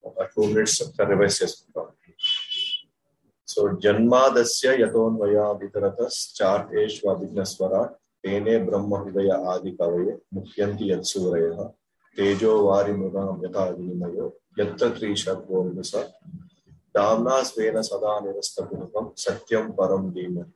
ఒక two minutes revise చేసుకుంటాం so జన్మాదస్య యథోన్వయా వితరత చార్టేష్వ అభిజ్ఞస్వర తేనే బ్రహ్మ హృదయ ఆది కవయే ముఖ్యంతి యత్సూరయ తేజో వారి మృగం యథా వినిమయో యత్ర త్రీషర్వోమిస దామ్నా స్వేన సదా నిరస్తపూర్వం సత్యం పరం ధీమహి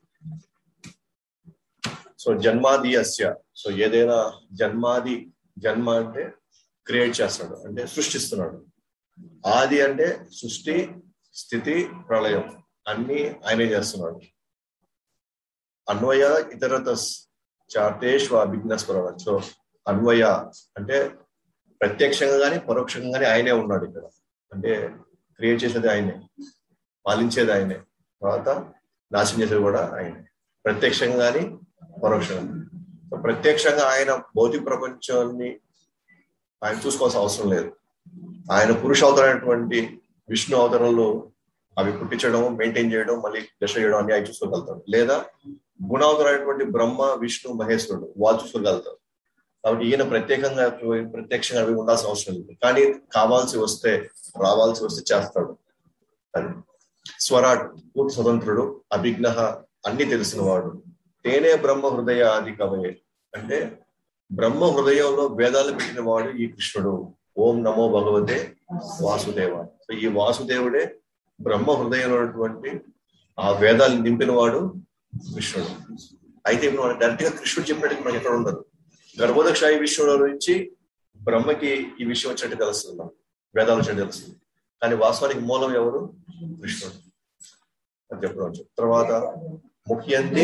సో జన్మాది అస్య సో ఏదైనా జన్మాది జన్మ అంటే క్రియేట్ చేస్తాడు అంటే సృష్టిస్తున్నాడు ఆది అంటే సృష్టి స్థితి ప్రళయం అన్ని ఆయనే చేస్తున్నాడు అన్వయ ఇతరత చార్టేష్వ అభిజ్ఞస్వర సో అన్వయ అంటే ప్రత్యక్షంగా కానీ పరోక్షంగా కానీ ఆయనే ఉన్నాడు ఇక్కడ అంటే క్రియేట్ చేసేది ఆయనే పాలించేది ఆయనే తర్వాత నాశనం చేసేది కూడా ఆయనే ప్రత్యక్షంగా కానీ పరోక్షంగా సో ప్రత్యక్షంగా ఆయన భౌతిక ప్రపంచాన్ని ఆయన చూసుకోవాల్సిన అవసరం లేదు ఆయన పురుష అవతరైనటువంటి విష్ణు అవతరంలో అవి పుట్టించడం మెయింటైన్ చేయడం మళ్ళీ దశ చేయడం అన్ని ఆయన చూసుకోగలుగుతాడు లేదా గుణావతరైనటువంటి బ్రహ్మ విష్ణు మహేశ్వరుడు వాళ్ళు చూసుకోగలుగుతారు కాబట్టి ఈయన ప్రత్యేకంగా ప్రత్యక్షంగా అవి ఉండాల్సిన అవసరం లేదు కానీ కావాల్సి వస్తే రావాల్సి వస్తే చేస్తాడు అది స్వరాట్ పూర్తి స్వతంత్రుడు అభిజ్ఞ అన్ని తెలిసిన వాడు తేనే బ్రహ్మ హృదయ ఆది కవయే అంటే బ్రహ్మ హృదయంలో వేదాలు పెట్టిన వాడు ఈ కృష్ణుడు ఓం నమో భగవతే వాసుదేవ సో ఈ వాసుదేవుడే బ్రహ్మ హృదయంలో ఉన్నటువంటి ఆ వేదాలు నింపిన వాడు కృష్ణుడు అయితే ఇప్పుడు మనం డైరెక్ట్ గా కృష్ణుడు చెప్పినట్టు మనకి ఎక్కడ ఉండదు గర్భోదక్షాయి విషయంలో నుంచి బ్రహ్మకి ఈ విషయం వచ్చినట్టు తెలుస్తుంది మనకు వేదాలు వచ్చినట్టు తెలుస్తుంది కానీ వాస్తవానికి మూలం ఎవరు కృష్ణుడు అని చెప్పడం తర్వాత ముఖ్యంతి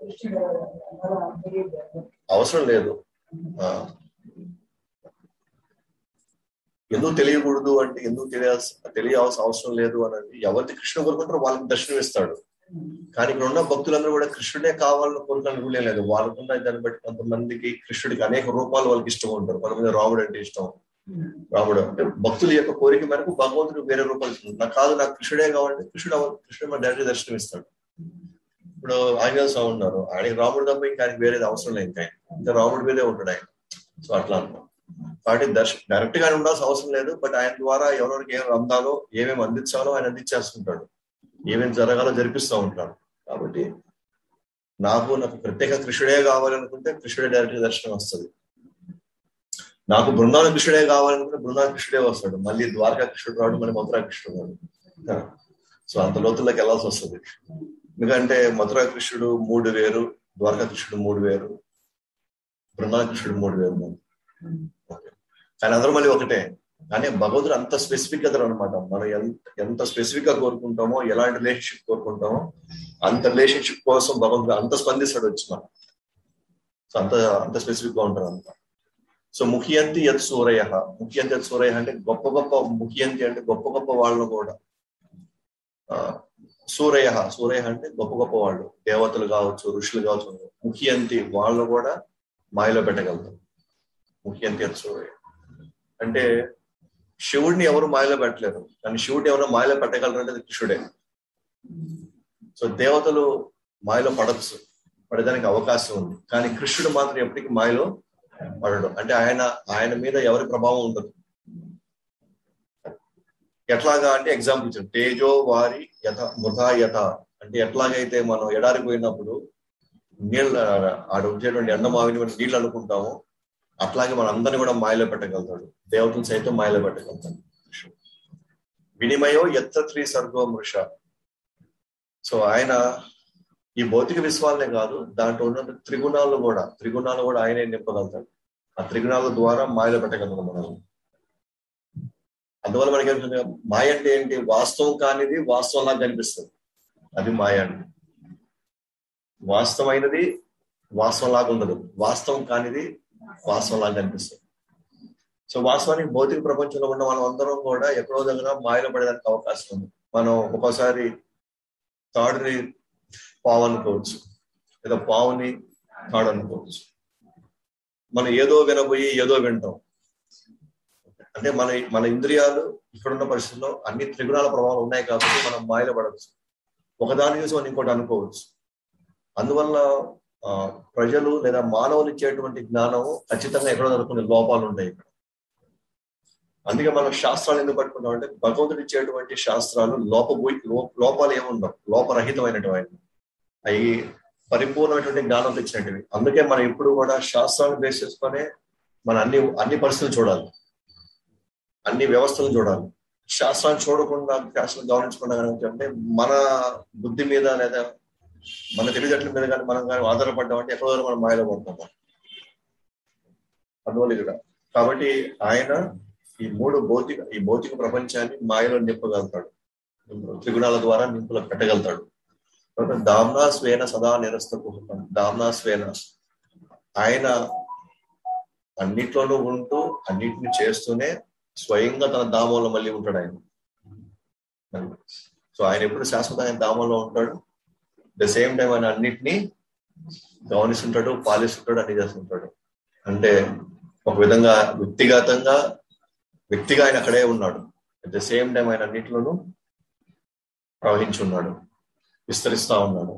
అవసరం లేదు ఎందుకు తెలియకూడదు అంటే ఎందుకు తెలియాల్సి తెలియాల్సిన అవసరం లేదు అని ఎవరికి కృష్ణ కోరుకుంటారో వాళ్ళకి దర్శనం ఇస్తాడు కానీ ఇక్కడ ఉన్న భక్తులందరూ కూడా కృష్ణుడే కావాలని కోరుకునే రూలే లేదు వాళ్ళకున్న దాన్ని బట్టి కొంతమందికి కృష్ణుడికి అనేక రూపాలు వాళ్ళకి ఇష్టం ఉంటారు కొంతమంది రాముడు అంటే ఇష్టం రాముడు అంటే భక్తుల యొక్క కోరిక మేరకు భగవంతుడు వేరే రూపాలు ఇస్తుంది నాకు కాదు నాకు కృష్ణుడే కావాలంటే కృష్ణుడు కృష్ణుడు మన డైరెక్ట్ దర్శనం ఇస్తాడు ఇప్పుడు ఆంజనేయ స్వామి ఉన్నారు ఆయనకి రాముడు తప్ప ఇంకా ఆయనకి వేరేది అవసరం లేదు ఇంకా ఇంకా రాముడి మీదే ఉంటాడు ఆయన సో అట్లా అంటాం కాబట్టి దర్శ డైరెక్ట్ గా ఉండాల్సిన అవసరం లేదు బట్ ఆయన ద్వారా ఎవరెవరికి ఏం అందాలో ఏమేమి అందించాలో ఆయన అందించేస్తుంటాడు ఏమేమి జరగాలో జరిపిస్తూ ఉంటాడు కాబట్టి నాకు నాకు ప్రత్యేక కృష్ణుడే కావాలనుకుంటే కృష్ణుడే డైరెక్ట్ దర్శనం వస్తుంది నాకు బృందావన కృష్ణుడే కావాలనుకుంటే బృందావన కృష్ణుడే వస్తాడు మళ్ళీ ద్వారకా కృష్ణుడు రాడు మళ్ళీ మధురా కృష్ణుడు రాడు సో అంత లోతుల్లోకి వెళ్ళాల్సి వస్తుంది ఎందుకంటే మధురా కృష్ణుడు మూడు వేరు ద్వారకా కృష్ణుడు మూడు వేరు బృందావన కృష్ణుడు మూడు వేరు కానీ అందరూ మళ్ళీ ఒకటే కానీ భగవంతుడు అంత స్పెసిఫిక్ గా అనమాట మనం ఎంత ఎంత స్పెసిఫిక్ గా కోరుకుంటామో ఎలాంటి రిలేషన్షిప్ కోరుకుంటామో అంత రిలేషన్షిప్ కోసం భగవంతుడు అంత స్పందిస్తాడు వచ్చి మనం సో అంత అంత స్పెసిఫిక్ గా ఉంటాడు అంత సో ముఖ్యంతి యత్ సూరయ ముఖ్యంతి యత్ సూరయ అంటే గొప్ప గొప్ప ముఖ్యంతి అంటే గొప్ప గొప్ప వాళ్ళు కూడా సూరయ సూరయ అంటే గొప్ప గొప్ప వాళ్ళు దేవతలు కావచ్చు ఋషులు కావచ్చు ముఖ్యంతి వాళ్ళు కూడా మాయలో పెట్టగలుగుతారు ముఖ్యంతి యత్ సూరయ అంటే శివుడిని ఎవరు మాయలో పెట్టలేరు కానీ శివుడిని ఎవరు మాయలో పెట్టగలరు అంటే కృష్ణుడే సో దేవతలు మాయలో పడచ్చు పడడానికి అవకాశం ఉంది కానీ కృష్ణుడు మాత్రం ఎప్పటికీ మాయలో పడడు అంటే ఆయన ఆయన మీద ఎవరి ప్రభావం ఉండదు ఎట్లాగా అంటే ఎగ్జాంపుల్ ఇచ్చాడు తేజో వారి యథ మృధా యథ అంటే ఎట్లాగైతే మనం ఎడారి పోయినప్పుడు నీళ్ళు ఆడ వచ్చేటువంటి ఎండమావిని మనం నీళ్ళు అనుకుంటాము అట్లాగే మన అందరిని కూడా మాయలో పెట్టగలుగుతాడు దేవతలు సైతం మాయలో పెట్టగలుగుతాడు వినిమయో ఎత్త త్రీ సర్గో మృష సో ఆయన ఈ భౌతిక విశ్వాలనే కాదు దాంట్లో ఉన్న త్రిగుణాలు కూడా త్రిగుణాలు కూడా ఆయనే నింపగలుగుతాడు ఆ త్రిగుణాల ద్వారా మాయలో పెట్టగలుగుతాం మనం అందువల్ల మనకి ఏమిటంటే మాయ అంటే ఏంటి వాస్తవం కానిది వాస్తవంలా కనిపిస్తుంది అది మాయ అంటే వాస్తవమైనది వాస్తవంలాగా ఉండదు వాస్తవం కానిది వాస్తవంలాగా కనిపిస్తుంది సో వాస్తవానికి భౌతిక ప్రపంచంలో ఉన్న మనం అందరం కూడా ఎక్కడో దగ్గర మాయలో పడేదానికి అవకాశం ఉంది మనం ఒక్కోసారి తాడుని పావు అనుకోవచ్చు లేదా పావుని తాడు అనుకోవచ్చు మనం ఏదో వినబోయి ఏదో వింటాం అంటే మన మన ఇంద్రియాలు ఇక్కడున్న పరిస్థితుల్లో అన్ని త్రిగుణాల ప్రభావాలు ఉన్నాయి కాబట్టి మనం మాయలో పడవచ్చు ఒకదాని చూసి మనం ఇంకోటి అనుకోవచ్చు అందువల్ల ప్రజలు లేదా మానవులు ఇచ్చేటువంటి జ్ఞానము ఖచ్చితంగా ఎక్కడో జరుగుతున్న లోపాలు ఉంటాయి ఇక్కడ అందుకే మనం శాస్త్రాలు ఎందుకు పట్టుకుంటాం అంటే భగవంతుడు ఇచ్చేటువంటి శాస్త్రాలు లోపబోయి లో- లోపాలు ఏముండవు లోపరహితమైనటువంటి అవి పరిపూర్ణమైనటువంటి జ్ఞానం తెచ్చినటువంటివి అందుకే మనం ఎప్పుడు కూడా శాస్త్రాలను బేస్ చేసుకొని మన అన్ని అన్ని పరిస్థితులు చూడాలి అన్ని వ్యవస్థలను చూడాలి శాస్త్రాన్ని చూడకుండా శాస్త్రం గమనించకుండా కనుక అంటే మన బుద్ధి మీద లేదా మన తెలివితేటల మీద కానీ మనం కానీ ఆధారపడ్డాం అంటే ఎక్కడో మనం మాయలో పడుతున్నాం అందువల్ల ఇక్కడ కాబట్టి ఆయన ఈ మూడు భౌతిక ఈ భౌతిక ప్రపంచాన్ని మాయలో నింపగలుగుతాడు త్రిగుణాల ద్వారా నింపులో పెట్టగలుగుతాడు తర్వాత దామ్నా స్వేన సదా నిరస్త కుహకం దామ్నా స్వేన ఆయన అన్నిట్లోనూ ఉంటూ అన్నిటిని చేస్తూనే స్వయంగా తన దామంలో మళ్ళీ ఉంటాడు ఆయన సో ఆయన ఎప్పుడు శాశ్వత ఆయన దామంలో ఉంటాడు ద సేమ్ టైం ఆయన అన్నిటినీ గమనిస్తుంటాడు పాలిస్తుంటాడు అన్ని చేస్తుంటాడు అంటే ఒక విధంగా వ్యక్తిగతంగా వ్యక్తిగా ఆయన అక్కడే ఉన్నాడు అట్ ద సేమ్ టైం ఆయన అన్నింటిలోనూ ప్రవహించి ఉన్నాడు విస్తరిస్తా ఉన్నాడు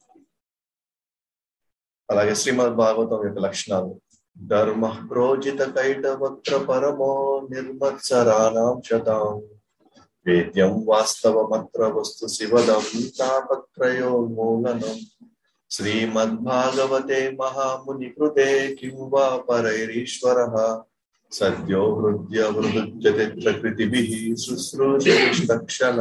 అలాగే శ్రీమద్ భాగవతం యొక్క లక్షణాలు ధర్మ ప్రోజిత కైటవక్ర పరమో నిర్మత్సరాణం శతాం వేద్యం వాస్తవమత్ర వస్తు శివదం తాపత్రయోన్మూలనం శ్రీమద్భాగవతే మహాముని కృతే కిం వా పరైరీశ్వర సద్యో హృద్య వృదుజ్యతే ప్రకృతిభిః శుశ్రూషక్షణ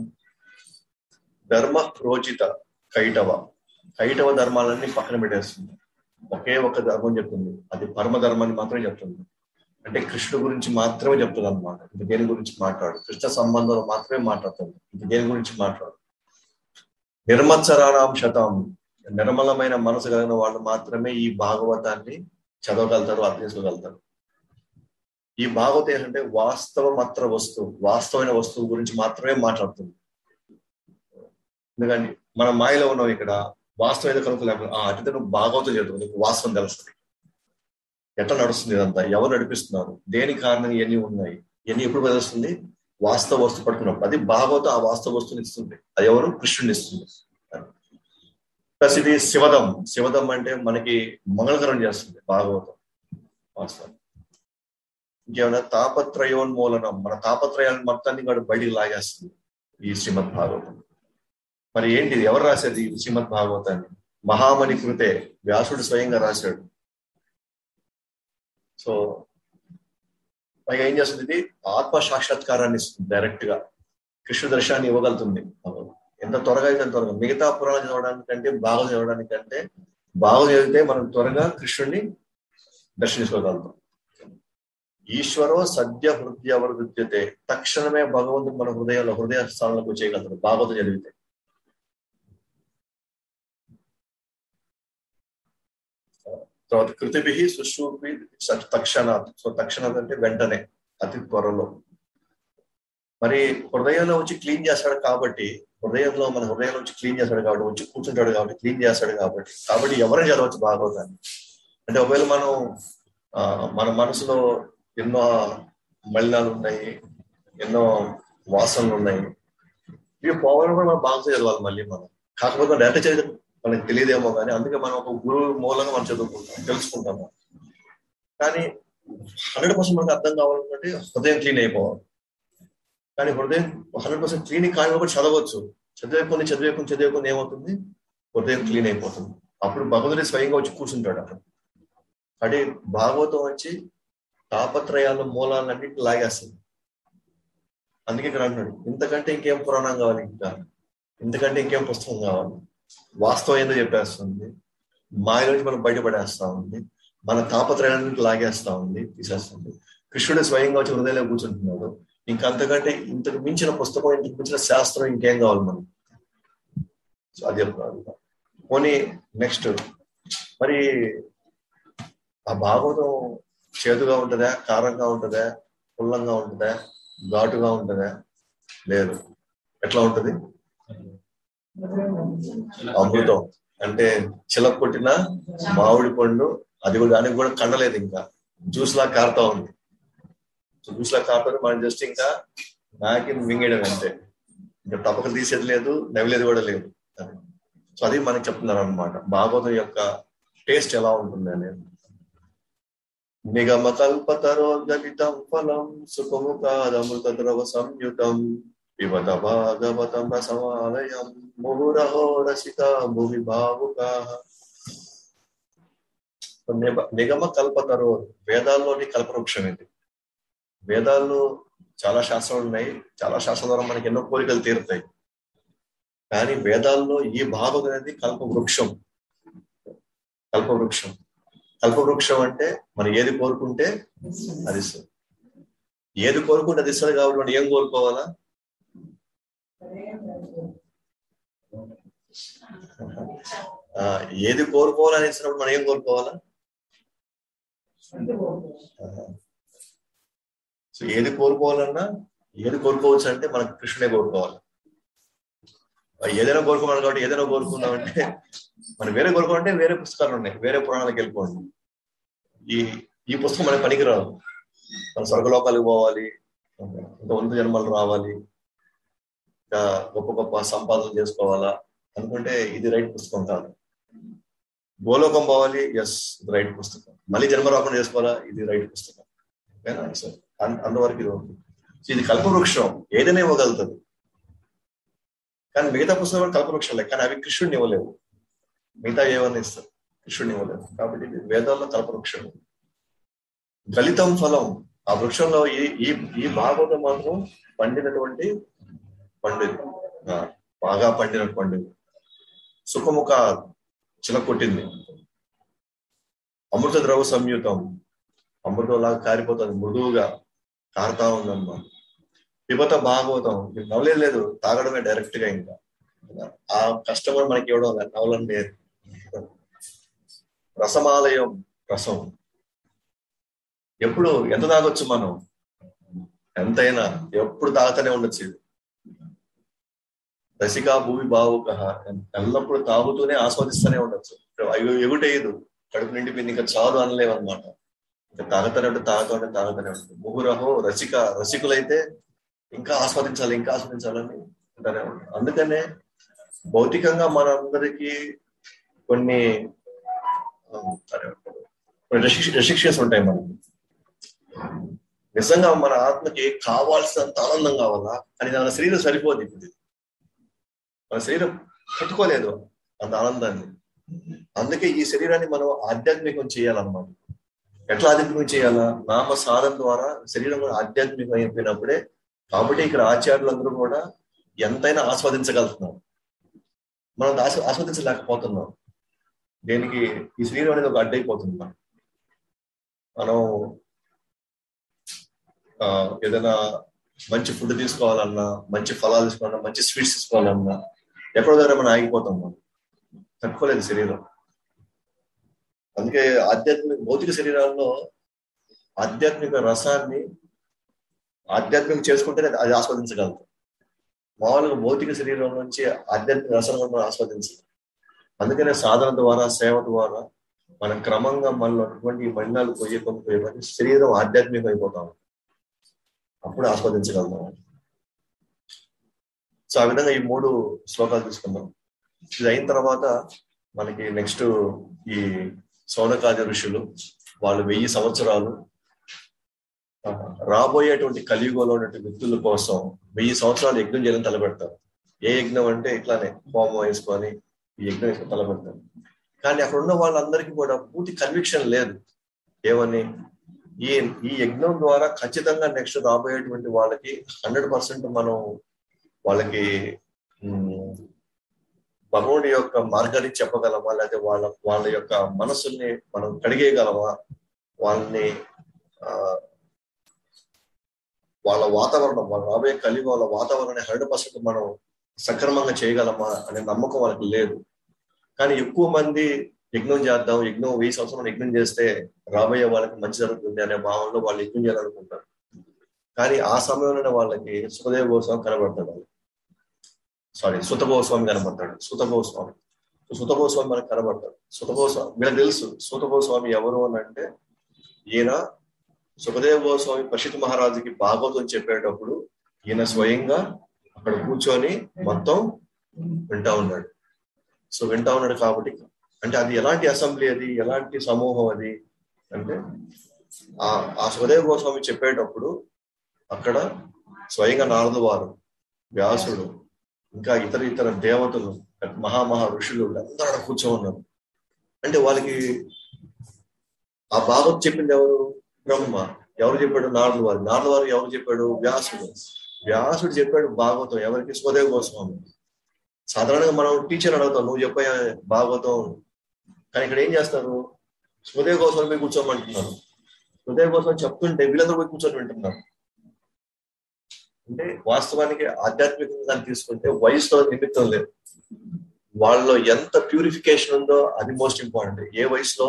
ధర్మ ప్రోజిత కైటవ కైటవ ధర్మాలన్నీ పక్కన పెట్టేస్తుంది ఒకే ఒక ధర్మం చెప్తుంది అది పరమ ధర్మాన్ని మాత్రమే చెప్తుంది అంటే కృష్ణుడు గురించి మాత్రమే చెప్తుంది అనమాట ఇంక దేని గురించి మాట్లాడు కృష్ణ సంబంధంలో మాత్రమే మాట్లాడుతుంది ఇంక దేని గురించి మాట్లాడు నిర్మత్సరాణం శతం నిర్మలమైన మనసు కలిగిన వాళ్ళు మాత్రమే ఈ భాగవతాన్ని చదవగలుగుతారు అర్థం చేసుకోగలుగుతారు ఈ భాగవతం ఏంటంటే వాస్తవమత్ర వస్తువు వాస్తవమైన వస్తువు గురించి మాత్రమే మాట్లాడుతుంది ఎందుకంటే మన మాయలో ఉన్నాం ఇక్కడ వాస్తవం ఏదో కనుక అటు నువ్వు భాగవతం చదువు నీకు వాస్తవం తెలుస్తుంది ఎట్లా నడుస్తుంది ఇదంతా ఎవరు నడిపిస్తున్నారు దేని కారణం ఇవన్నీ ఉన్నాయి ఇవన్నీ ఎప్పుడు తెలుస్తుంది వాస్తవ వస్తువు పడుతున్నప్పుడు అది భాగవతం ఆ వాస్తవ వస్తువుని ఇస్తుంది అది ఎవరు కృష్ణుని ఇస్తుంది ప్లస్ ఇది శివదం శివదం అంటే మనకి మంగళకరం చేస్తుంది భాగవతం వాస్తవం ఇంకేమైనా తాపత్రయోన్మూలనం మన తాపత్రయాలను మొత్తాన్ని కూడా బయటికి లాగేస్తుంది ఈ శ్రీమద్ భాగవతం మరి ఏంటి ఎవరు రాశారు ఈ శ్రీమద్ భాగవతాన్ని మహామణి కృతే వ్యాసుడు స్వయంగా రాశాడు సో పైగా ఏం చేస్తుంది ఇది ఆత్మ సాక్షాత్కారాన్ని ఇస్తుంది డైరెక్ట్ గా కృష్ణ దర్శనాన్ని ఇవ్వగలుగుతుంది ఎంత త్వరగా అయితే త్వరగా మిగతా పురాణం చదవడానికంటే బాగా చదవడానికంటే బాగా చదివితే మనం త్వరగా కృష్ణుడిని దర్శించుకోగలుగుతాం ఈశ్వరో సద్య హృదయ వృద్యతే తక్షణమే భగవంతుడు మన హృదయంలో హృదయ స్థానంలోకి చేయగలుగుతాడు భాగవతం చదివితే తర్వాత కృతిభి సుశ్రూపి తక్షణాత్ సో తక్షణాత్ అంటే వెంటనే అతి త్వరలో మరి హృదయంలో వచ్చి క్లీన్ చేస్తాడు కాబట్టి హృదయంలో మన హృదయంలో వచ్చి క్లీన్ చేస్తాడు కాబట్టి వచ్చి కూర్చుంటాడు కాబట్టి క్లీన్ చేస్తాడు కాబట్టి కాబట్టి ఎవరైనా చదవచ్చు భాగవతాన్ని అంటే ఒకవేళ మనం మన మనసులో ఎన్నో మలినాలు ఉన్నాయి ఎన్నో వాసనలు ఉన్నాయి ఇవి పోవడం కూడా మనం బాగా చదవాలి మళ్ళీ మనం కాకపోతే డైరెక్ట్ చదివితే మనకి తెలియదేమో కానీ అందుకే మనం ఒక గురువు మూలంగా మనం చదువుకుంటాం తెలుసుకుంటాము కానీ హండ్రెడ్ పర్సెంట్ మనకు అర్థం కావాలంటే హృదయం క్లీన్ అయిపోవాలి కానీ హృదయం హండ్రెడ్ పర్సెంట్ క్లీన్ కానీ కూడా చదవచ్చు చదివేకొని చదివేకొని చదివేకొని ఏమవుతుంది హృదయం క్లీన్ అయిపోతుంది అప్పుడు భగవంతుడి స్వయంగా వచ్చి కూర్చుంటాడు అక్కడ అంటే భాగవతం వచ్చి తాపత్రయాల మూలాలన్నింటినీ లాగేస్తుంది అందుకే ఇక్కడ అంటున్నాడు ఇంతకంటే ఇంకేం పురాణం కావాలి ఇంకా ఇంతకంటే ఇంకేం పుస్తకం కావాలి వాస్తవం ఏందో చెప్పేస్తుంది మాయ నుంచి మనం బయటపడేస్తా ఉంది మన తాపత్రయాన్ని లాగేస్తా ఉంది తీసేస్తుంది కృష్ణుడు స్వయంగా వచ్చి హృదయంలో కూర్చుంటున్నాడు ఇంకా అంతకంటే ఇంతకు మించిన పుస్తకం ఇంతకు మించిన శాస్త్రం ఇంకేం కావాలి మనం సో అది చెప్తున్నాడు పోనీ నెక్స్ట్ మరి ఆ భాగవతం చేదుగా ఉంటుందా కారంగా ఉంటుందా పుల్లంగా ఉంటుందా ఘాటుగా ఉంటుందా లేదు ఎట్లా ఉంటది అమృతం అంటే చిల కొట్టిన మామిడి పండు అది కూడా దానికి కూడా కండలేదు ఇంకా జ్యూస్ లా కారుతా ఉంది జ్యూస్ లా కారుతుంది మనం జస్ట్ ఇంకా నాకి మింగేయడం అంతే ఇంకా తప్పక తీసేది లేదు నవ్వులేదు కూడా లేదు సో అది మనకి చెప్తున్నారు అనమాట భాగవతం యొక్క టేస్ట్ ఎలా ఉంటుంది అనేది నిగమ కల్పతరోర్గలితం ఫలం సుఖముఖాదమృత ద్రవ సంయుతం పిబత భాగవతం రసమాలయం ముహురహో రసిక భువి భావుకా నిగమ కల్పతరో వేదాల్లోని కల్పవృక్షం ఇది వేదాల్లో చాలా శాస్త్రాలు ఉన్నాయి చాలా శాస్త్రాల ద్వారా మనకి ఎన్నో కోరికలు తీరుతాయి కానీ వేదాల్లో ఈ భాగం అనేది కల్పవృక్షం కల్పవృక్షం కల్పవృక్షం అంటే మనం ఏది కోరుకుంటే అది ఇస్తుంది ఏది కోరుకుంటే అది ఇస్తుంది కాబట్టి మనం ఏం కోరుకోవాలా ఆ, ఏది కోరుకోవాలని ఇచ్చినప్పుడు మనం ఏం కోరుకోవాలా సో ఏది కోరుకోవాలన్నా ఏది కోరుకోవచ్చు అంటే మనకు కృష్ణుడే కోరుకోవాలి ఆ, ఏదైనా కోరుకోవాలి కాబట్టి ఏదైనా కోరుకున్నామంటే మనం వేరే కోరుకోవాలంటే వేరే పుస్తకాలు ఉన్నాయి వేరే పురాణాలకు వెళ్ళిపోండి ఈ ఈ పుస్తకం మనకి పనికిరాదు మన స్వర్గలోకాలకు పోవాలి ఇంకా వంద జన్మలు రావాలి ఇంకా గొప్ప గొప్ప సంపాదన చేసుకోవాలా అనుకుంటే ఇది రైట్ పుస్తకం కాదు గోలోకం పోవాలి ఎస్ ఇది రైట్ పుస్తకం మళ్ళీ జన్మ రాకుండా చేసుకోవాలా ఇది రైట్ పుస్తకం ఓకేనా సార్ అంతవరకు ఇది ఓకే సో ఇది కల్పవృక్షం ఏదైనా ఇవ్వగలుగుతుంది కానీ మిగతా పుస్తకాలు కల్పవృక్షాలే కానీ అవి కృష్ణుడిని ఇవ్వలేవు మిగతా ఏమన్నా ఇస్తారు కృష్ణుడిని ఇవ్వలేవు కాబట్టి ఇది వేదాల్లో కల్పవృక్షం గలితం ఫలం ఆ వృక్షంలో ఈ ఈ ఈ భాగవతం మాత్రం పండినటువంటి పండు ఇది. ఆ, బాగా పండిన పండు ఇది. సుఖముఖ చిలకొట్టింది అమృత ద్రవ సంయుతం అమృతంలాగా కారిపోతుంది మృదువుగా కారుతా ఉందన్నమాట పిబత భాగవతం ఇది నవలే లేదు తాగడమే డైరెక్ట్ గా ఇంకా ఆ కస్టమర్ మనకి ఇవ్వడం లేదు, నవలని లేదు రసమాలయం రసం ఎప్పుడు ఎంత తాగొచ్చు మనం ఎంతైనా ఎప్పుడు తాగుతూనే ఉండొచ్చు ఇది రసికా భూమి బావుక ఎల్లప్పుడు తాగుతూనే ఆస్వాదిస్తూనే ఉండొచ్చు అయ్యో ఎగుటేయదు కడుపు నిండిపోయింది ఇంకా చాలు అనలేమన్నమాట ఇంకా తాగుతూనే ఉంటుంది తాగుతూనే తాగుతూనే ఉంటుంది ముహురహో రసిక రసికులైతే ఇంకా ఆస్వాదించాలి ఇంకా ఆస్వాదించాలని అంటానే ఉంటారు అందుకనే భౌతికంగా మనందరికీ కొన్ని ఆ, సరే, కొన్ని రెస్ట్రిక్షన్స్ ఉంటాయి మనకి నిజంగా మన ఆత్మకి కావాల్సినంత ఆనందం కావాలా అని మన శరీరం సరిపోదు ఇప్పుడు మన శరీరం పెట్టుకోలేదు అంత ఆనందాన్ని అందుకే ఈ శరీరాన్ని మనం ఆధ్యాత్మికం చేయాలన్నమాట ఎట్లా ఆధ్యాత్మికం చేయాలా నామ సాధన ద్వారా శరీరం కూడా ఆధ్యాత్మికం అయిపోయినప్పుడే కాబట్టి ఇక్కడ ఆచార్యులందరూ కూడా ఎంతైనా ఆస్వాదించగలుగుతున్నాం మనం ఆస్వ ఆస్వాదించలేకపోతున్నాం దేనికి ఈ శరీరం అనేది ఒక అడ్డైపోతుంది మనకి. మనం ఆ, ఏదైనా మంచి ఫుడ్ తీసుకోవాలన్నా మంచి ఫలాలు తీసుకోవాలన్నా మంచి స్వీట్స్ తీసుకోవాలన్నా ఎక్కడో దగ్గర మనం ఆగిపోతాం మనం తట్టుకోలేదు శరీరం అందుకే ఆధ్యాత్మిక భౌతిక శరీరాల్లో ఆధ్యాత్మిక రసాన్ని ఆధ్యాత్మికం చేసుకుంటేనే అది ఆస్వాదించగలుగుతాం మామూలుగా భౌతిక శరీరం నుంచి ఆధ్యాత్మిక రసం మనం ఆస్వాదించాలి అందుకనే సాధన ద్వారా సేవ ద్వారా మనం క్రమంగా మనలో ఉన్నటువంటి ఈ మలినాలు పోయే కొన్ని పోయే కొద్దీ శరీరం ఆధ్యాత్మికం అయిపోతాం అప్పుడు ఆస్వాదించగలుగుతాం సో ఆ విధంగా ఈ మూడు శ్లోకాలు తీసుకుందాం ఇది అయిన తర్వాత మనకి నెక్స్ట్ ఈ సౌనకాది ఋషులు వాళ్ళు వెయ్యి సంవత్సరాలు ఆ, రాబోయేటువంటి కలియుగంలో ఉన్నటువంటి వ్యక్తుల కోసం వెయ్యి సంవత్సరాలు యజ్ఞం చేయాలని తలపెడతారు ఏ యజ్ఞం అంటే ఇట్లానే హోమం వేసుకొని ఈ యజ్ఞం వేసుకొని తలపెడతారు కానీ అక్కడ ఉన్న వాళ్ళందరికీ కూడా పూర్తి కన్విక్షన్ లేదు ఏమని ఈ ఈ యజ్ఞం ద్వారా ఖచ్చితంగా నెక్స్ట్ రాబోయేటువంటి వాళ్ళకి హండ్రెడ్ పర్సెంట్ మనం వాళ్ళకి ఉమ్, భగవుడి యొక్క మార్గాన్ని చెప్పగలమా లేకపోతే వాళ్ళ వాళ్ళ యొక్క మనసుల్ని మనం కడిగేయగలమా వాళ్ళని ఆ వాళ్ళ వాతావరణం వాళ్ళ రాబోయే కలిగి వాళ్ళ వాతావరణాన్ని హండ్రెడ్ పర్సెంట్ మనం సక్రమంగా చేయగలమా అనే నమ్మకం వాళ్ళకి లేదు కానీ ఎక్కువ మంది యజ్ఞం చేద్దాం యజ్ఞం వెయ్యి సంవత్సరం యజ్ఞం చేస్తే రాబోయే వాళ్ళకి మంచి జరుగుతుంది అనే భావంలో వాళ్ళు యజ్ఞం చేయాలనుకుంటారు కానీ ఆ సమయంలోనే వాళ్ళకి సుఖదేవ గోస్వామి కనబడతాడు వాళ్ళు సారీ సుత గోస్వామి కనబడతాడు సుత గోస్వామి సుత గోస్వామి మనకు కనబడతాడు సుత గోస్వామి వీళ్ళకి తెలుసు సుత గోస్వామి ఎవరు అని అంటే ఈయన సుఖదేవ గోస్వామి పషిత్ మహారాజుకి భాగవతం చెప్పేటప్పుడు ఈయన స్వయంగా అక్కడ కూర్చొని మొత్తం వింటా ఉన్నాడు సో వింటా ఉన్నాడు కాబట్టి అంటే అది ఎలాంటి అసెంబ్లీ అది ఎలాంటి సమూహం అది అంటే ఆ ఆ సుఖదేవ గోస్వామి చెప్పేటప్పుడు అక్కడ స్వయంగా నారదు వారు వ్యాసుడు ఇంకా ఇతర ఇతర దేవతలు మహామహా ఋషులు అందరూ అక్కడ కూర్చో ఉన్నారు అంటే వాళ్ళకి ఆ భాగవత్ చెప్పింది ఎవరు బ్రహ్మ ఎవరు చెప్పాడు నారదు వారు నారదు వారు ఎవరు చెప్పాడు వ్యాసుడు వ్యాసుడు చెప్పాడు భాగవతం ఎవరికి స్వదేవ గోస్వామి సాధారణంగా మనం టీచర్ అడుగుతాం నువ్వు చెప్పే భాగవతం కానీ ఇక్కడ ఏం చేస్తారు స్వదేవ గోస్వామి పోయి కూర్చోమంటున్నారు స్వదేవ గోస్వామి చెప్తుంటే వీళ్ళందరూ పోయి కూర్చొని వింటున్నారు అంటే వాస్తవానికి ఆధ్యాత్మికంగా తీసుకుంటే వయసుతో నిమిత్తం లేదు వాళ్ళలో ఎంత ప్యూరిఫికేషన్ ఉందో అది మోస్ట్ ఇంపార్టెంట్ ఏ వయసులో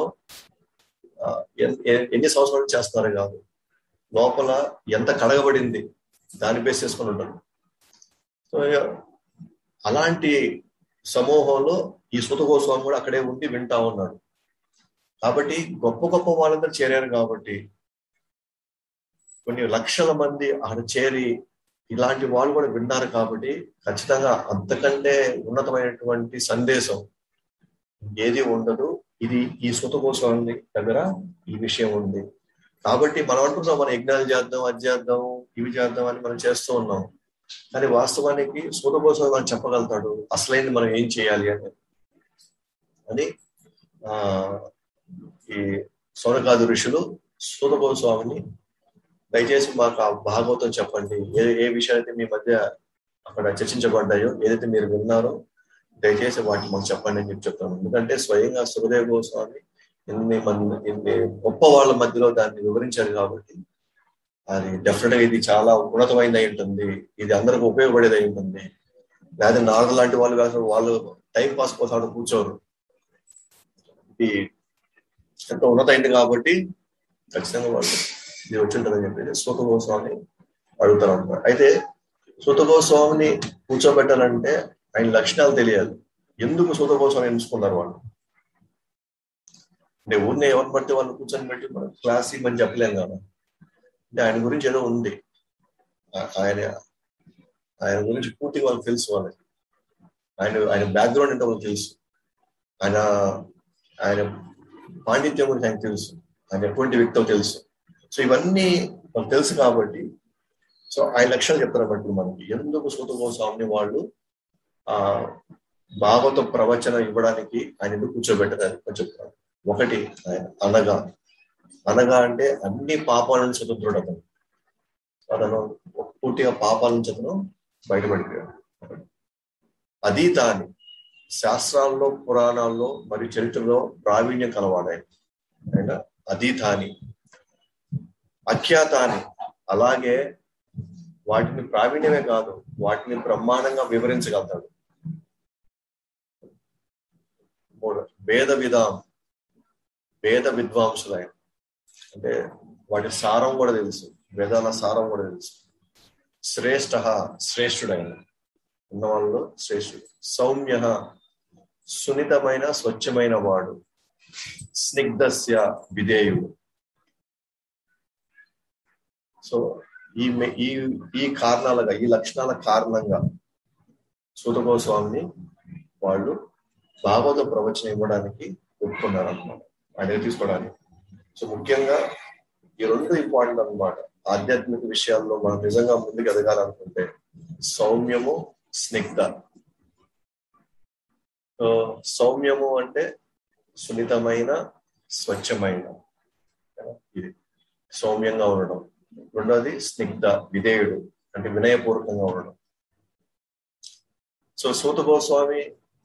ఎన్ని సంవత్సరాలు చేస్తున్నారు కాదు లోపల ఎంత కడగబడింది దాన్ని బేస్ చేసుకుని ఉంటారు సో అలాంటి సమూహంలో ఈ సుత గోస్వామి కూడా అక్కడే ఉండి వింటా ఉన్నాడు కాబట్టి గొప్ప గొప్ప వాళ్ళందరూ చేరారు కాబట్టి కొన్ని లక్షల మంది అక్కడ చేరి ఇలాంటి వాళ్ళు కూడా విన్నారు కాబట్టి ఖచ్చితంగా అంతకంటే ఉన్నతమైనటువంటి సందేశం ఏది ఉండదు ఇది ఈ సుత గోస్వామి దగ్గర ఈ విషయం ఉంది కాబట్టి మనం అంటున్నాం మనం యజ్ఞాలు చేద్దాం అది చేద్దాం ఇవి చేద్దాం అని మనం చేస్తూ ఉన్నాం కానీ వాస్తవానికి సూత గోస్వామి మనం చెప్పగలుగుతాడు అసలైంది మనం ఏం చేయాలి అని అని ఆ ఈ సౌనకాది ఋషులు సూత గోస్వామిని దయచేసి మాకు ఆ భాగవతం చెప్పండి ఏ ఏ విషయాలైతే మీ మధ్య అక్కడ చర్చించబడ్డాయో ఏదైతే మీరు విన్నారో దయచేసి వాటిని మాకు చెప్పండి అని చెప్పి చెప్తాను ఎందుకంటే స్వయంగా సుఖదేవ గోస్వామి ఇన్ని మంది ఇన్ని గొప్ప వాళ్ళ మధ్యలో దాన్ని వివరించారు కాబట్టి అది డెఫినెట్ గా ఇది చాలా ఉన్నతమైనది అయి ఉంటుంది ఇది అందరికి ఉపయోగపడేది అయి ఉంటుంది లేదా నారదు లాంటి వాళ్ళు కాదు వాళ్ళు టైం పాస్ కోసం కూర్చోరు ఇది ఎంతో ఉన్నతమైంది కాబట్టి ఖచ్చితంగా వాళ్ళు ఇది వచ్చి ఉంటుందని చెప్పేసి సూత గోస్వామిని అడుగుతారు అనమాట అయితే సూత గోస్వామిని కూర్చోబెట్టాలంటే ఆయన లక్షణాలు తెలియాలి ఎందుకు సూత గోస్వామి ఎంచుకున్నారు వాళ్ళు అంటే ఊరిని ఎవరిని బట్టి వాళ్ళు కూర్చొని పెట్టి మనం క్లాస్ ఇవ్వని చెప్పలేం కదా అంటే ఆయన గురించి ఏదో ఉంది ఆయన ఆయన గురించి పూర్తిగా వాళ్ళకి తెలుసు వాళ్ళకి ఆయన ఆయన బ్యాక్గ్రౌండ్ ఏంటో వాళ్ళకి తెలుసు ఆయన ఆయన పాండిత్యం గురించి ఆయనకు తెలుసు ఆయన ఎటువంటి వ్యక్తో తెలుసు సో ఇవన్నీ మనకు తెలుసు కాబట్టి సో ఆయన లక్ష్యాలు చెప్తారు బట్టి మనకి ఎందుకు సూత గోస్వామిని వాళ్ళు ఆ భాగవత ప్రవచన ఇవ్వడానికి ఆయన ఎందుకు కూర్చోబెట్టడానికి చెప్తారు ఒకటి ఆయన అనగా అనగా అంటే అన్ని పాపాల నుంచి స్వతంత్రుడు అతను అతను పూర్తిగా పాపాల నుంచి అతను బయటపడిపోయాడు అదీత అని శాస్త్రాల్లో పురాణాల్లో మరియు చరిత్రలో ప్రావీణ్యం కలవాడాయి ఆయన అదీత అని అఖ్యాత అని అలాగే వాటిని ప్రావీణ్యమే కాదు వాటిని బ్రహ్మాండంగా వివరించగలుగుతాడు మూడు వేద విధాం వేద విద్వాంసులైన అంటే వాటి సారం కూడా తెలుసు వేదాల సారం కూడా తెలుసు శ్రేష్ఠ శ్రేష్ఠుడైన ఉన్నవాళ్ళు శ్రేష్ఠుడు సౌమ్య సున్నితమైన స్వచ్ఛమైన వాడు స్నిగ్ధస్య విధేయుడు సో ఈ ఈ ఈ కారణాలుగా ఈ లక్షణాల కారణంగా సూత గోస్వామిని వాళ్ళు భాగవత ప్రవచనం ఇవ్వడానికి ఒప్పుకున్నారు అనమాట ఆయన తీసుకోవడానికి సో ముఖ్యంగా ఈ రెండు ఇంపార్టెంట్ అనమాట ఆధ్యాత్మిక విషయాల్లో మనం నిజంగా ముందుకు ఎదగాలనుకుంటే సౌమ్యము స్నిగ్ధ సో సౌమ్యము అంటే సున్నితమైన స్వచ్ఛమైన ఇది సౌమ్యంగా ఉండడం రెండోది స్నిగ్ధ విధేయుడు అంటే వినయపూర్వకంగా ఉండడం సో సూత గోస్వామి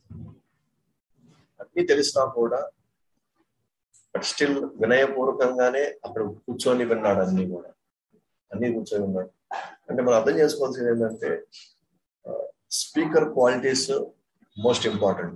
అన్ని తెలిసినా కూడా బట్ స్టిల్ వినయపూర్వకంగానే అక్కడ కూర్చొని విన్నాడు అన్ని కూడా అన్ని కూర్చొని విన్నాడు అంటే మనం అర్థం చేసుకోవాల్సింది ఏంటంటే స్పీకర్ క్వాలిటీస్ మోస్ట్ ఇంపార్టెంట్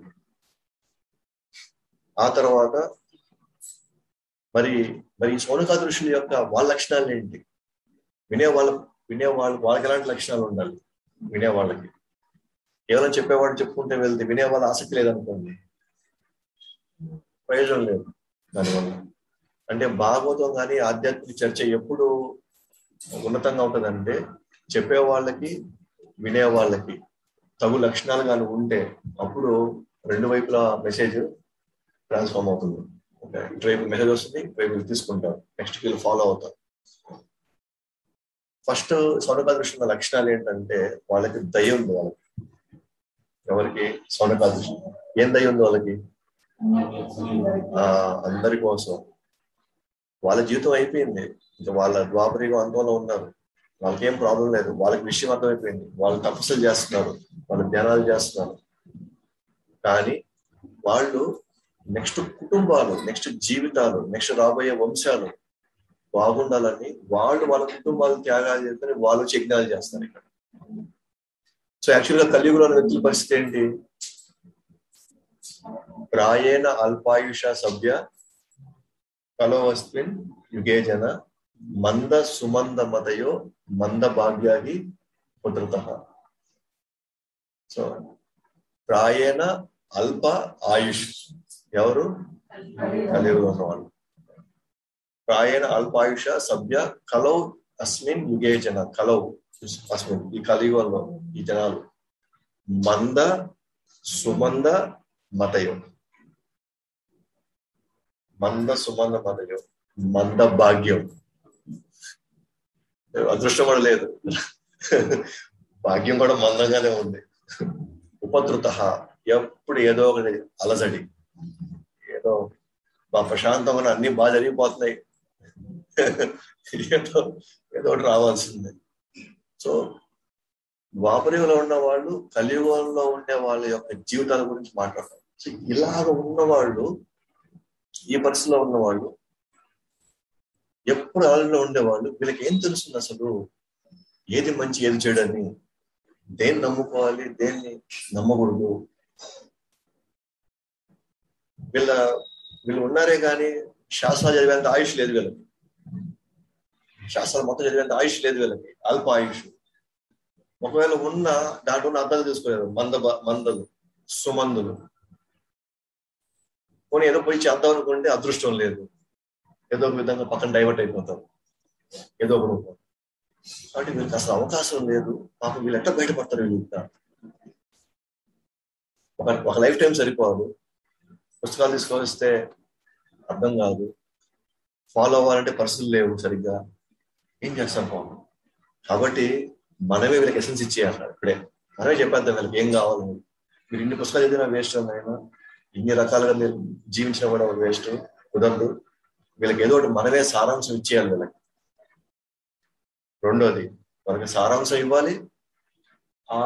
ఆ తర్వాత మరి మరి సోనకా ఋషుల యొక్క వాళ్ళ లక్షణాలు ఏంటి వినే వాళ్ళ వినే వాళ్ళు వాళ్ళకి ఎలాంటి లక్షణాలు ఉండాలి వినే వాళ్ళకి కేవలం చెప్పేవాడు చెప్పుకుంటే వెళ్తే వినే వాళ్ళ ఆసక్తి లేదనుకోండి ప్రయోజనం లేదు దానివల్ల అంటే భాగవతం కానీ ఆధ్యాత్మిక చర్చ ఎప్పుడు ఉన్నతంగా ఉంటుందంటే చెప్పే వాళ్ళకి వినే వాళ్ళకి తగు లక్షణాలు కానీ ఉంటే అప్పుడు రెండు వైపుల మెసేజ్ ట్రాన్స్ఫార్మ్ అవుతుంది ఓకే రేపు మెసేజ్ వస్తుంది రేపు వీళ్ళు తీసుకుంటారు నెక్స్ట్ వీళ్ళు ఫాలో అవుతారు ఫస్ట్ సౌనకాదృష్టి ఉన్న లక్షణాలు ఏంటంటే వాళ్ళకి దయ ఉంది వాళ్ళకి ఎవరికి సౌనకాదృష్టి ఏం దయ ఉంది వాళ్ళకి ఆ అందరి కోసం వాళ్ళ జీవితం అయిపోయింది ఇంకా వాళ్ళ ద్వాపరిగా అంతంలో ఉన్నారు వాళ్ళకి ఏం ప్రాబ్లం లేదు వాళ్ళకి విషయం అర్థమైపోయింది వాళ్ళు తపస్సులు చేస్తున్నారు వాళ్ళు ధ్యానాలు చేస్తున్నారు కానీ వాళ్ళు నెక్స్ట్ కుటుంబాలు నెక్స్ట్ జీవితాలు నెక్స్ట్ రాబోయే వంశాలు బాగుండాలని వాళ్ళు వాళ్ళ కుటుంబాలు త్యాగాలు చేస్తారు వాళ్ళు యజ్ఞాలు చేస్తారు ఇక్కడ సో యాక్చువల్ గా కలియుగంలో ఉన్న వ్యక్తుల పరిస్థితి ఏంటి ప్రాయేణ అల్పాయుష సభ్య కలోవస్మిన్ యుగే జన మంద సుమంద మతయో మంద భాగ్యాగి పుత్రత సో ప్రాయేణ అల్ప ఆయుష్ ఎవరు కలియుగంలో ఉన్నవాళ్ళు ప్రాయేణ అల్పాయుష సభ్య కలౌ అస్మిన్ యుగే జన కలౌ అస్మిన్ ఈ కలియుగంలో ఈ జనాలు మంద సుమంద మతయం మంద సుమంద మతయం మంద భాగ్యం అదృష్టం కూడా లేదు భాగ్యం కూడా మందంగానే ఉంది ఉపద్రుత ఎప్పుడు ఏదో ఒకటి అలజడి ఏదో మా ప్రశాంతంగా అన్ని బాగా జరిగిపోతున్నాయి ఏదో ఏదో ఒకటి రావాల్సిందే సో ద్వాపరయుగంలో ఉన్న వాళ్ళు కలియుగంలో ఉండే వాళ్ళ యొక్క జీవితాల గురించి మాట్లాడతారు సో ఇలాగ ఉన్నవాళ్ళు ఈ పరిస్థితిలో ఉన్నవాళ్ళు ఎప్పుడు ఆలలో ఉండేవాళ్ళు వీళ్ళకి ఏం తెలుస్తుంది అసలు ఏది మంచి ఏది చెడని దేన్ని నమ్ముకోవాలి దేన్ని నమ్మకూడదు వీళ్ళ వీళ్ళు ఉన్నారే కానీ శాస్త్రాలు చదివేంత ఆయుష్ లేదు వీళ్ళకి శాస్త్రాలు మొత్తం చదివేంత ఆయుష్ లేదు వీళ్ళకి అల్ప ఆయుష్ ఒకవేళ ఉన్న దాంట్లో ఉన్న అర్థాలు తీసుకోలేరు మంద మందలు సుమందులు పోనీ ఏదో పోయి చేద్దాం అనుకుంటే అదృష్టం లేదు ఏదో ఒక విధంగా పక్కన డైవర్ట్ అయిపోతారు ఏదో ఒక రూపం కాబట్టి వీళ్ళకి అసలు అవకాశం లేదు పాపం వీళ్ళు ఎట్లా బయటపడతారు వీళ్ళు ఇంకా ఒక ఒక లైఫ్ టైం సరిపోదు పుస్తకాలు తీసుకొస్తే అర్థం కాదు ఫాలో అవ్వాలంటే పరిస్థితులు లేవు సరిగ్గా ఏం చేస్తాం పాపం కాబట్టి మనమే వీళ్ళకి ఎసెన్స్ ఇచ్చేయాలి ఇప్పుడే మనమే చెప్పేద్దాం వీళ్ళకి ఏం కావాలి మీరు ఇన్ని పుస్తకాలు చదివినా వేస్ట్ అయినా ఇన్ని రకాలుగా మీరు జీవించినా కూడా వేస్ట్ కుదరదు వీళ్ళకి ఏదో ఒకటి మనమే సారాంశం ఇచ్చేయాలి వీళ్ళకి రెండోది వాళ్ళకి సారాంశం ఇవ్వాలి ఆ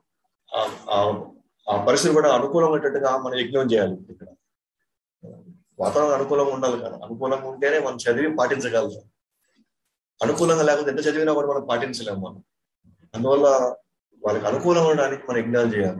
ఆ పరిస్థితి కూడా అనుకూలంగా మనం యజ్ఞం చేయాలి ఇక్కడ వాతావరణం అనుకూలంగా ఉండాలి కదా అనుకూలంగా ఉంటేనే మనం చదివి పాటించగలుగుతాం అనుకూలంగా లేకపోతే ఎంత చదివినా కూడా మనం పాటించలేము మనం అందువల్ల వాళ్ళకి అనుకూలంగా ఉండడానికి మనం యజ్ఞాలు చేయాలి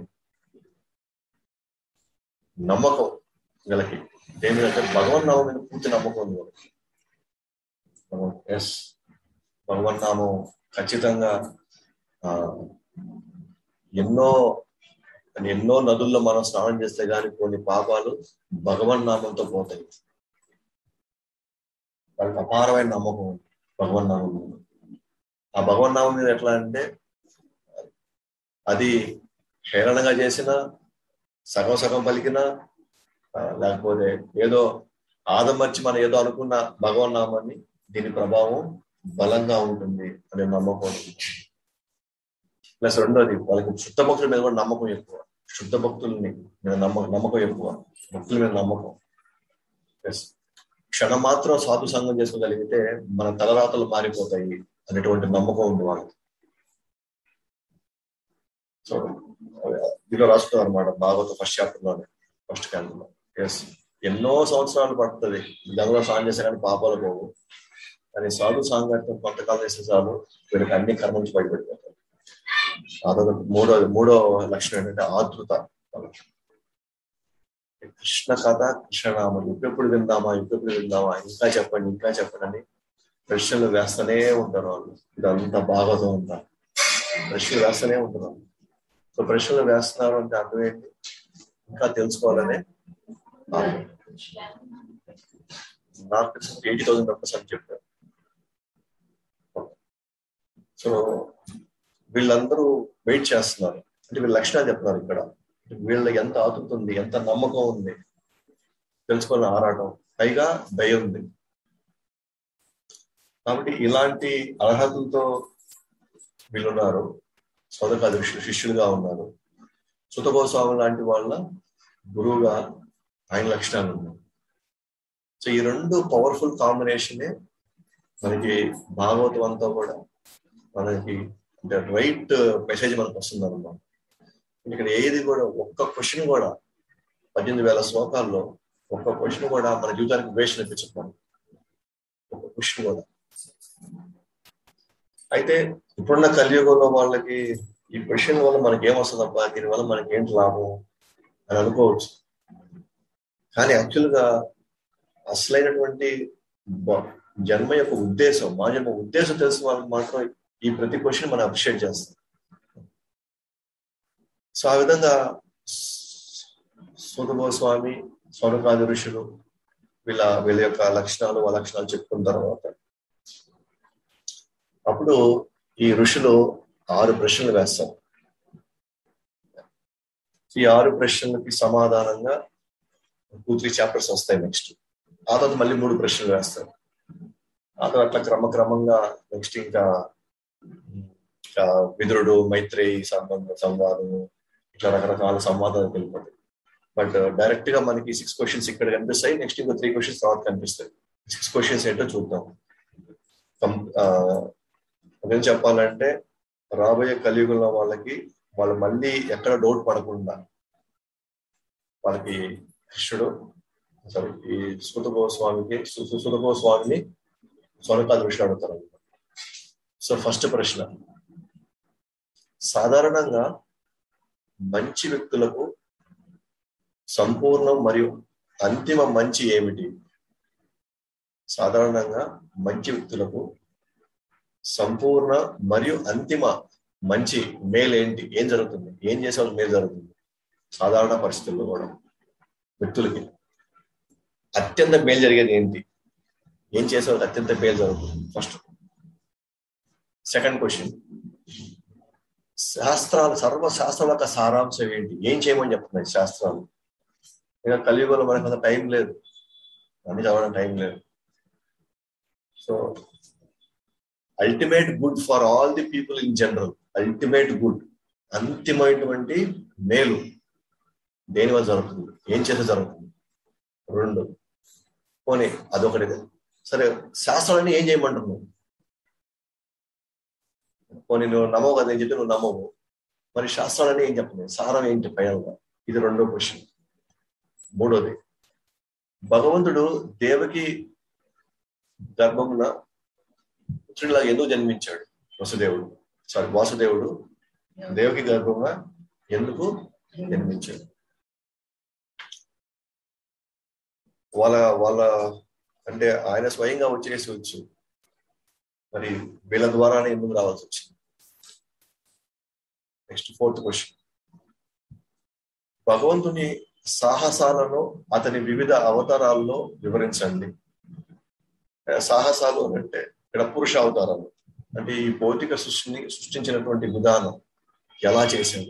నమ్మకం వీళ్ళకి దేని మీద భగవన్ నామం మీద పూర్తి నమ్మకం ఉంది వాళ్ళకి ఎస్ భగవన్ నామం ఖచ్చితంగా ఆ ఎన్నో ఎన్నో నదుల్లో మనం స్నానం చేస్తే గాని కొన్ని పాపాలు భగవన్ నామంతో పోతాయి వాళ్ళకి అపారమైన నమ్మకం ఉంది భగవన్ నామం మీద ఆ భగవన్ నామం మీద ఎట్లా అంటే అది హేళనగా చేసిన సగం సగం పలికిన లేకపోతే ఏదో ఆదమర్చి మనం ఏదో అనుకున్న భగవన్ నామాన్ని దీని ప్రభావం బలంగా ఉంటుంది అనే నమ్మకం ప్లస్ రెండోది వాళ్ళకి శుద్ధ భక్తుల మీద కూడా నమ్మకం ఎక్కువ శుద్ధ భక్తుల్ని మీద నమ్మకం నమ్మకం ఎక్కువ భక్తుల మీద నమ్మకం ప్లస్ క్షణం మాత్రం సాధు సంఘం చేసుకోగలిగితే మన తలరాతలు మారిపోతాయి అనేటువంటి నమ్మకం ఉంది వాళ్ళకి సో దీనిలో రాస్తున్నారు అనమాట భాగవత ఫస్ట్ చాప్టర్ లోనే ఫస్ట్ క్యాంపులో ఎస్ ఎన్నో సంవత్సరాలు పడుతుంది గంగలో స్నానం చేసే కానీ పాపాలు పోవు కానీ సాధు సాంగత్యం కొంతకాలం చేసే చాలు వీళ్ళకి అన్ని కర్మ నుంచి బయటపడిపోతారు అదొక మూడో మూడో లక్షణం ఏంటంటే ఆతృత కృష్ణ కథ కృష్ణనామం ఎప్పుడెప్పుడు విందామా ఎప్పుడెప్పుడు విందామా ఇంకా చెప్పండి ఇంకా చెప్పండి అని ప్రశ్నలు వేస్తూనే ఉంటారు వాళ్ళు ఇదంతా భాగవతం అంతా ప్రశ్నలు వేస్తూనే ఉంటారు సో ప్రశ్నలు వేస్తున్నారు అంటే అర్థం ఏంటి ఇంకా తెలుసుకోవాలనే నాకు ఎయిటీ థౌసండ్ మెంబర్స్ అని చెప్పారు సో వీళ్ళందరూ వెయిట్ చేస్తున్నారు అంటే వీళ్ళ లక్షణాలు చెప్తున్నారు ఇక్కడ వీళ్ళకి ఎంత ఆతుతుంది ఎంత నమ్మకం ఉంది తెలుసుకోవాలని ఆరాటం పైగా దయ ఉంది కాబట్టి ఇలాంటి అర్హతలతో వీళ్ళున్నారు స్వతకాది శిష్యులుగా ఉన్నారు సుతగోస్వామి లాంటి వాళ్ళ గురువుగా ఆయన లక్షణాలు ఉన్నాయి సో ఈ రెండు పవర్ఫుల్ కాంబినేషనే మనకి భాగవతం అంతా కూడా మనకి అంటే రైట్ మెసేజ్ మనకు వస్తుంది అనమాట ఇక్కడ ఏది కూడా ఒక్క క్వశ్చన్ కూడా పద్దెనిమిది వేల శ్లోకాల్లో ఒక్క క్వశ్చన్ కూడా మన జీవితానికి వేస్ట్ అనిపించకపోండి ఒక క్వశ్చన్ కూడా అయితే ఇప్పుడున్న కలియుగంలో వాళ్ళకి ఈ క్వశ్చన్ వల్ల మనకి ఏమొస్తుందబ్బా దీనివల్ల మనకి ఏంటి లాభం అని అనుకోవచ్చు కానీ యాక్చువల్గా అసలైనటువంటి జన్మ యొక్క ఉద్దేశం మా జన్మ ఉద్దేశం తెలిసిన వాళ్ళకి మాత్రం ఈ ప్రతి క్వశ్చన్ మనం అప్రిషియేట్ చేస్తాం సో ఆ విధంగా స్వామి స్వరకాది ఋషులు వీళ్ళ వీళ్ళ యొక్క లక్షణాలు లక్షణాలు చెప్పుకున్న తర్వాత అప్పుడు ఈ ఋషులు ఆరు ప్రశ్నలు వేస్తారు ఈ ఆరు ప్రశ్నలకి సమాధానంగా టూ త్రీ చాప్టర్స్ వస్తాయి నెక్స్ట్ ఆ తర్వాత మళ్ళీ మూడు ప్రశ్నలు వేస్తారు ఆ తర్వాత అట్లా క్రమక్రమంగా నెక్స్ట్ ఇంకా విదురుడు మైత్రేయి సంబంధ సంవాదం ఇట్లా రకరకాల సంవాదాలు వెళ్ళిపోతాయి బట్ డైరెక్ట్ గా మనకి సిక్స్ క్వశ్చన్స్ ఇక్కడ కనిపిస్తాయి నెక్స్ట్ ఇంకో త్రీ క్వశ్చన్స్ తర్వాత కనిపిస్తాయి సిక్స్ క్వశ్చన్స్ ఏంటో చూద్దాం అదేం చెప్పాలంటే రాబోయే కలియుగంలో వాళ్ళకి వాళ్ళు మళ్ళీ ఎక్కడ డౌట్ పడకుండా వాళ్ళకి కృష్ణుడు సారీ ఈ సుత గోస్వామికి సుత గోస్వామిని స్వరకాల దృష్టి అడుగుతారు సో ఫస్ట్ ప్రశ్న సాధారణంగా మంచి వ్యక్తులకు సంపూర్ణం మరియు అంతిమ మంచి ఏమిటి సాధారణంగా మంచి వ్యక్తులకు సంపూర్ణ మరియు అంతిమ మంచి మేలు ఏంటి ఏం జరుగుతుంది ఏం చేసే వాళ్ళకి మేలు జరుగుతుంది సాధారణ పరిస్థితుల్లో కూడా వ్యక్తులకి అత్యంత మేలు జరిగేది ఏంటి ఏం చేసే వాళ్ళకి అత్యంత మేలు జరుగుతుంది ఫస్ట్ సెకండ్ క్వశ్చన్ శాస్త్రాలు సర్వ శాస్త్రాల యొక్క సారాంశం ఏంటి ఏం చేయమని చెప్తున్నాయి శాస్త్రాలు ఇక కలియుగంలో మనకు అంత టైం లేదు అన్ని చదవడం టైం లేదు so ultimate good for all the people in general ultimate good అంతిమైనటువంటి మేలు దేని వల్ల జరుగుతుంది ఏం చేస్తే జరుగుతుంది రెండు పోనీ అదొకటి సరే శాస్త్రాలని ఏం చేయమంటున్నావు పోనీ నువ్వు నమ్మవు కదా ఏం చెప్తే నువ్వు నమ్మవు మరి శాస్త్రాలని ఏం చెప్తున్నాయి సారం ఏంటి పైన ఇది రెండో క్వశ్చన్ మూడోది భగవంతుడు దేవకి గర్భమున పుత్రుడిలా ఎందుకు జన్మించాడు వసుదేవుడు సారీ వాసుదేవుడు దేవకి గర్భమున ఎందుకు జన్మించాడు వాళ్ళ వాళ్ళ అంటే ఆయన స్వయంగా వచ్చేసి వచ్చు మరి వీళ్ళ ద్వారానే ఎందుకు రావాల్సి వచ్చింది నెక్స్ట్ ఫోర్త్ క్వశ్చన్ భగవంతుని సాహసాలను అతని వివిధ అవతారాల్లో వివరించండి సాహసాలు అంటే ఇక్కడ పురుష అవతారాలు అంటే ఈ భౌతిక సృష్టిని సృష్టించినటువంటి విధానం ఎలా చేశాడు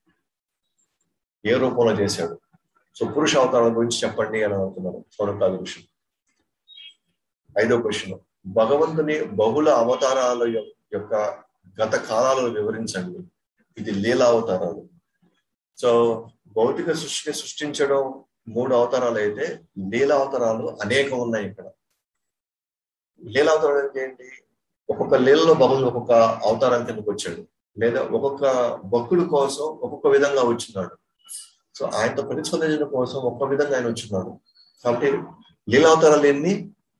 ఏ రూపంలో చేశాడు సో పురుష అవతారాల గురించి చెప్పండి అని అనుకున్నారు సౌనకాల విషయం ఐదో క్వశ్చన్ భగవంతుని బహుళ అవతారాల యొక్క గత కాలాలను వివరించండి ఇది లీలా అవతారాలు సో భౌతిక సృష్టిని సృష్టించడం మూడు అవతారాలు అయితే లీలా అవతారాలు అనేకం ఉన్నాయి ఇక్కడ లీలా అవతారం అంటే ఏంటి ఒక్కొక్క లీలలో భగవంతుడు ఒక్కొక్క అవతారం కిందకు వచ్చాడు లేదా ఒక్కొక్క భక్తుడి కోసం ఒక్కొక్క విధంగా వచ్చినాడు సో ఆయనతో ప్రతిస్పందించడం కోసం ఒక్క విధంగా ఆయన వచ్చినాడు కాబట్టి లీలావతారాలు ఎన్ని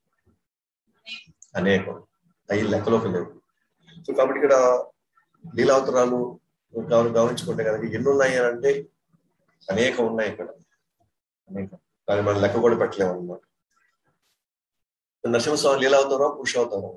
అనేకం అవి లెక్కలోకి లేవు సో కాబట్టి ఇక్కడ లీలావతారాలు గమనించుకుంటే కనుక ఎన్ని ఉన్నాయి అని అంటే అనేకం ఉన్నాయి ఇక్కడ అనేకం దాన్ని మనం లెక్క కూడా పెట్టలేము అనమాట నరసింహస్వామి లీలావతారం పురుషావతారం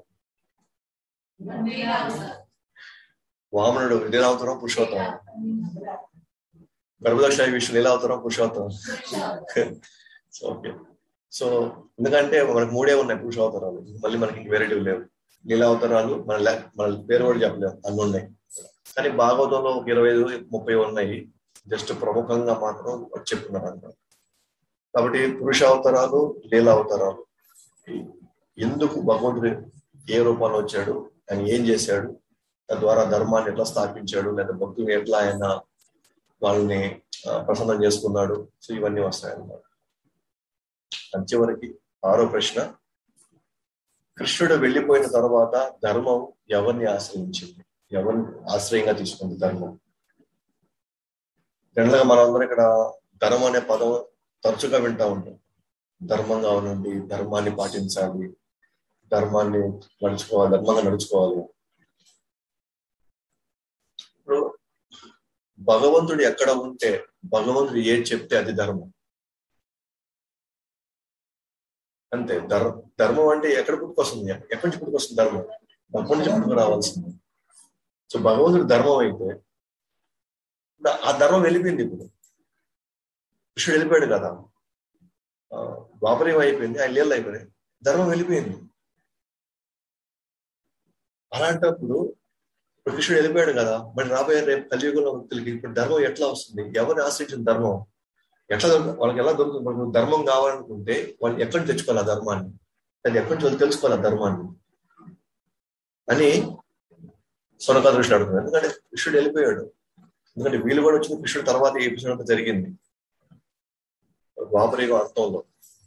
వామనుడు లీలావతారం పురుషోత్తరం గర్భదక్షాయి విష్ణు లీలావతారం పురుషోత్తరం సో ఓకే సో ఎందుకంటే మనకు మూడే ఉన్నాయి పురుషావతారాలు మళ్ళీ మనకి ఇంక వెరైటీ లేవు లీలావతారాలు మన మన పేరు కూడా చెప్పలేము అన్ని ఉన్నాయి కానీ భాగవతంలో ఒక ఇరవై ఐదు ముప్పై ఉన్నాయి జస్ట్ ప్రముఖంగా మాత్రం చెప్పుకున్నారు అనమాట కాబట్టి పురుష అవతారాలు లీల అవతారాలు ఎందుకు భగవంతుడు ఏ రూపంలో వచ్చాడు ఆయన ఏం చేశాడు తద్వారా ధర్మాన్ని ఎట్లా స్థాపించాడు లేదా భక్తుని ఎట్లా ఆయన వాళ్ళని ఆ, ప్రసన్నం చేసుకున్నాడు సో ఇవన్నీ వస్తాయన్నమాట అండ్ చివరికి ఆరో ప్రశ్న కృష్ణుడు వెళ్ళిపోయిన తర్వాత ధర్మం ఎవరిని ఆశ్రయించింది ఎవరిని ఆశ్రయంగా తీసుకుంది ధర్మం జనరల్గా మనందరం ఇక్కడ ధర్మం అనే పదం తరచుగా వింటా ఉంటాం ధర్మంగా ఉండండి ధర్మాన్ని పాటించాలి ధర్మాన్ని నడుచుకోవాలి ధర్మంగా నడుచుకోవాలి ఇప్పుడు భగవంతుడు ఎక్కడ ఉంటే భగవంతుడు ఏది చెప్తే అది ధర్మం అంతే ధర్ ధర్మం అంటే ఎక్కడ పుట్టుకొస్తుంది ఎక్కడి నుంచి పుట్టుకొస్తుంది ధర్మం ఎక్కడి నుంచి పుట్టుకు రావాల్సింది సో భగవంతుడు ధర్మం అయితే ఇప్పుడు ఆ ధర్మం వెళ్ళిపోయింది ఇప్పుడు కృష్ణుడు వెళ్ళిపోయాడు కదా ఆ, ద్వాపరం అయిపోయింది ఆయన లీలలు అయిపోయినాయి ధర్మం వెళ్ళిపోయింది అలాంటప్పుడు ఇప్పుడు కృష్ణుడు వెళ్ళిపోయాడు కదా మరి రాబోయే రేపు కలియుగంలో భక్తులకి ఇప్పుడు ధర్మం ఎట్లా వస్తుంది ఎవరిని ఆశ్రయించిన ధర్మం ఎట్లా దొరుకు- వాళ్ళకి ఎలా దొరుకుతుంది మనకు ధర్మం కావాలనుకుంటే వాళ్ళు ఎక్కడి నుంచి తెచ్చుకోవాలి ఆ ధర్మాన్ని అది ఎక్కడి నుంచి వాళ్ళు తెలుసుకోవాలి ఆ ధర్మాన్ని అని సొనకా దృష్టి అడుగుతున్నారు ఎందుకంటే కృష్ణుడు వెళ్ళిపోయాడు ఎందుకంటే వీళ్ళు కూడా వచ్చిన కృష్ణుడు తర్వాత ఈ ఎపిసోడ్ అంతా జరిగింది ద్వాపరయుగం అర్థంలో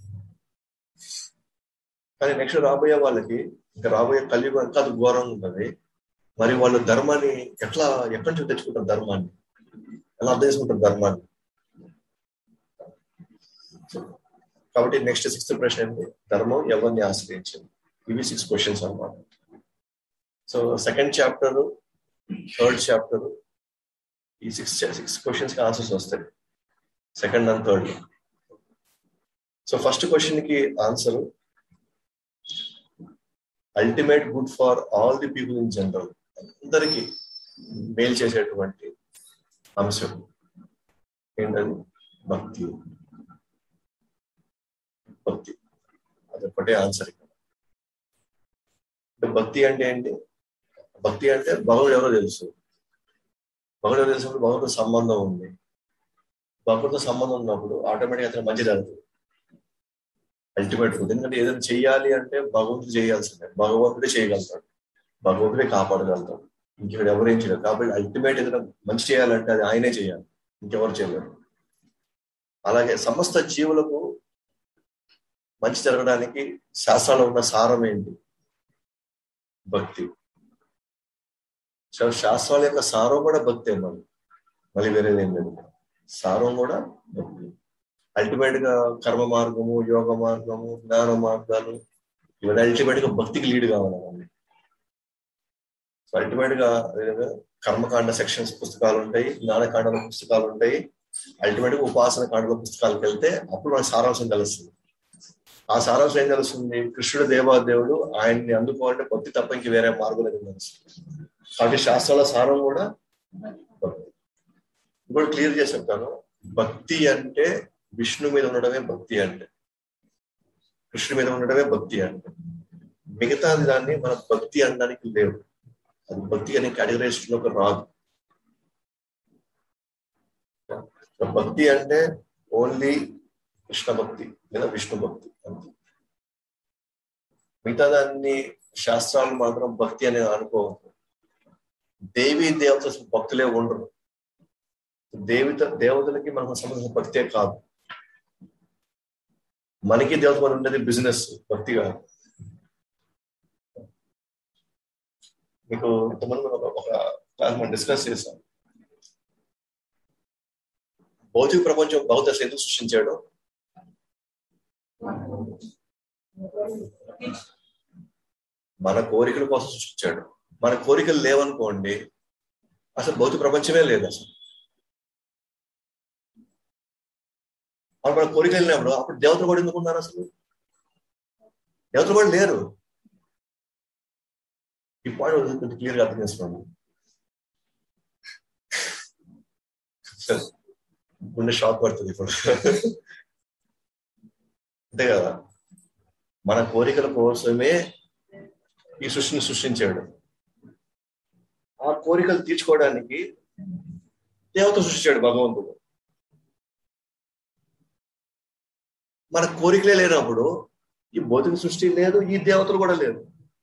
కానీ నెక్స్ట్ రాబోయే వాళ్ళకి ఇంకా రాబోయే కలియుగం ఇంకా అది ఘోరంగా ఉంటుంది మరి వాళ్ళు ధర్మాన్ని ఎట్లా ఎక్కడి నుంచి తెచ్చుకుంటారు ధర్మాన్ని ఎలా అర్థం చేసుకుంటారు ధర్మాన్ని కాబట్టి నెక్స్ట్ సిక్స్త్ ప్రశ్న ఏంటి ధర్మం ఎవరిని ఆశ్రయించింది ఇవి సిక్స్ క్వశ్చన్స్ అన్నమాట so second chapter third chapter ఈ సిక్స్ సిక్స్ క్వశ్చన్స్ కి ఆన్సర్స్ వస్తాయి second and third so first question కి answer ultimate good for all the people in general అందరికి మేలు చేసేటువంటి అంశం ఏంటది భక్తి భక్తి అదొక్కటే ఆన్సర్ ఇక్కడ అంటే భక్తి అంటే ఏంటి భక్తి అంటే భగవుడు ఎవరో తెలుసు భగవుడు ఎవరో తెలిసినప్పుడు భగవంతుడు సంబంధం ఉంది భగవంతుడితో సంబంధం ఉన్నప్పుడు ఆటోమేటిక్ అతను మంచి జరుగుతుంది అల్టిమేట్ గుడ్ ఎందుకంటే ఏదైనా చెయ్యాలి అంటే భగవంతుడు చేయాల్సిందే భగవంతుడే చేయగలుగుతాడు భగవంతుడే కాపాడగలుగుతాడు ఇంకెక్కడ ఎవరేం చేయలేదు కాబట్టి అల్టిమేట్ ఏదైనా మంచి చేయాలంటే అది ఆయనే చేయాలి ఇంకెవరు చేయలేరు అలాగే సమస్త జీవులకు మంచి జరగడానికి శాస్త్రాల్లో ఉన్న సారం ఏంటి భక్తి సో శాస్త్రాల యొక్క సారం కూడా భక్తే మళ్ళీ మళ్ళీ వేరేదేం లేదు సారం కూడా భక్తి అల్టిమేట్ గా కర్మ మార్గము యోగ మార్గము జ్ఞాన మార్గాలు ఇవన్నీ అల్టిమేట్ గా భక్తికి లీడ్ కావాలి అవన్నీ సో అల్టిమేట్ గా అదేవిధంగా కర్మకాండ సెక్షన్స్ పుస్తకాలు ఉంటాయి జ్ఞానకాండల పుస్తకాలు ఉంటాయి అల్టిమేట్ గా ఉపాసన కాండల పుస్తకాలకు వెళ్తే అప్పుడు మనకు సారాంశం తెలుస్తుంది ఆ సారాంశం ఏం తెలుస్తుంది కృష్ణుడు దేవాదేవుడు ఆయన్ని అందుకోవాలంటే భక్తి తప్ప ఇంక వేరే మార్గం లేదు తెలుస్తుంది కాబట్టి శాస్త్రాల సారం కూడా భక్తి ఇప్పుడు క్లియర్ చేసి చెప్తాను భక్తి అంటే విష్ణు మీద ఉండడమే భక్తి అంటే కృష్ణు మీద ఉండడమే భక్తి అంటే మిగతాది దాన్ని మన భక్తి అనడానికి లేవు అది భక్తి అనే కేటగరైజేషన్ రాదు భక్తి అంటే ఓన్లీ కృష్ణ భక్తి లేదా విష్ణు భక్తి అంతే మిగతా దాన్ని శాస్త్రాలు మాత్రం భక్తి అనేది అనుకోవద్దు దేవి దేవత భక్తులే ఉండరు దేవిత దేవతలకి మనకు సంబంధించిన భక్తే కాదు మనకి దేవత మన ఉండేది బిజినెస్ భక్తి కాదు మీకు ఇంతమంది ఒక ఒక క్లాస్ మనం డిస్కస్ చేసాం భౌతిక ప్రపంచం భౌత ఎందుకు సృష్టించాడు మన కోరికల కోసం సృష్టించాడు మన కోరికలు లేవనుకోండి అసలు భౌతిక ప్రపంచమే లేదు అసలు అప్పుడు మన కోరికలు వెళ్ళినప్పుడు అప్పుడు దేవతలు కూడా ఎందుకు ఉన్నారు అసలు దేవతలు కూడా లేరు ఈ పాయింట్ కొంచెం క్లియర్ గా అర్థం చేసుకోండి గుండె షాక్ పడుతుంది ఇప్పుడు అంతే కదా మన కోరికల కోసమే ఈ సృష్టిని సృష్టించాడు ఆ కోరికలు తీర్చుకోవడానికి దేవత సృష్టించాడు భగవంతుడు మన కోరికలే లేనప్పుడు ఈ భౌతిక సృష్టి లేదు ఈ దేవతలు కూడా లేదు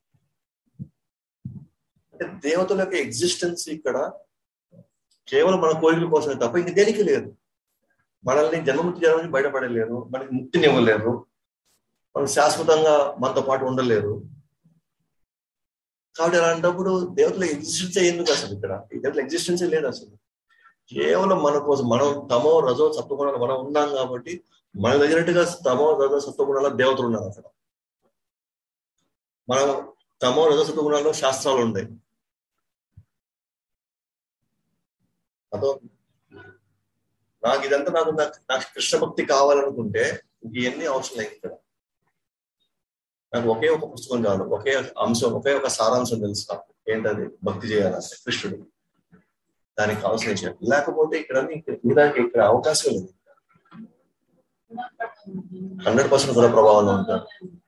అంటే దేవతల యొక్క ఎగ్జిస్టెన్స్ ఇక్కడ కేవలం మన కోరికల కోసమే తప్ప ఇంక దేనికి లేదు మనల్ని జన్మముక్తి జన్మ నుంచి బయటపడలేరు మనకి ముక్తిని ఇవ్వలేరు మనం శాశ్వతంగా మనతో పాటు ఉండలేరు కాబట్టి అలాంటప్పుడు దేవతల ఎగ్జిస్టెన్స్ ఎందుకు అసలు ఇక్కడ ఈ దేవతల ఎగ్జిస్టెన్స్ లేదు అసలు కేవలం మన కోసం మనం తమో రజో సత్వగుణాలు మనం ఉన్నాం కాబట్టి మన దగ్గరట్టుగా తమో రజో సత్వగుణాల దేవతలు ఉన్నారు అక్కడ మనం తమో రజో సత్వగుణాల్లో శాస్త్రాలు ఉన్నాయి అదో నాకు ఇదంతా నాకు నాకు- నాకు కృష్ణ భక్తి కావాలనుకుంటే ఇవన్నీ అవసరం లేదు ఇక్కడ నాకు ఒకే ఒక పుస్తకం చాలు ఒకే అంశం ఒకే ఒక సారాంశం తెలుసు నాకు ఏంటది భక్తి చేయాలంటే కృష్ణుడు దానికి కావాల్సిన చేయాలి లేకపోతే ఇక్కడ దానికి ఇక్కడ అవకాశం లేదు హండ్రెడ్ పర్సెంట్ కూడా ప్రభావంలో ఉంటారు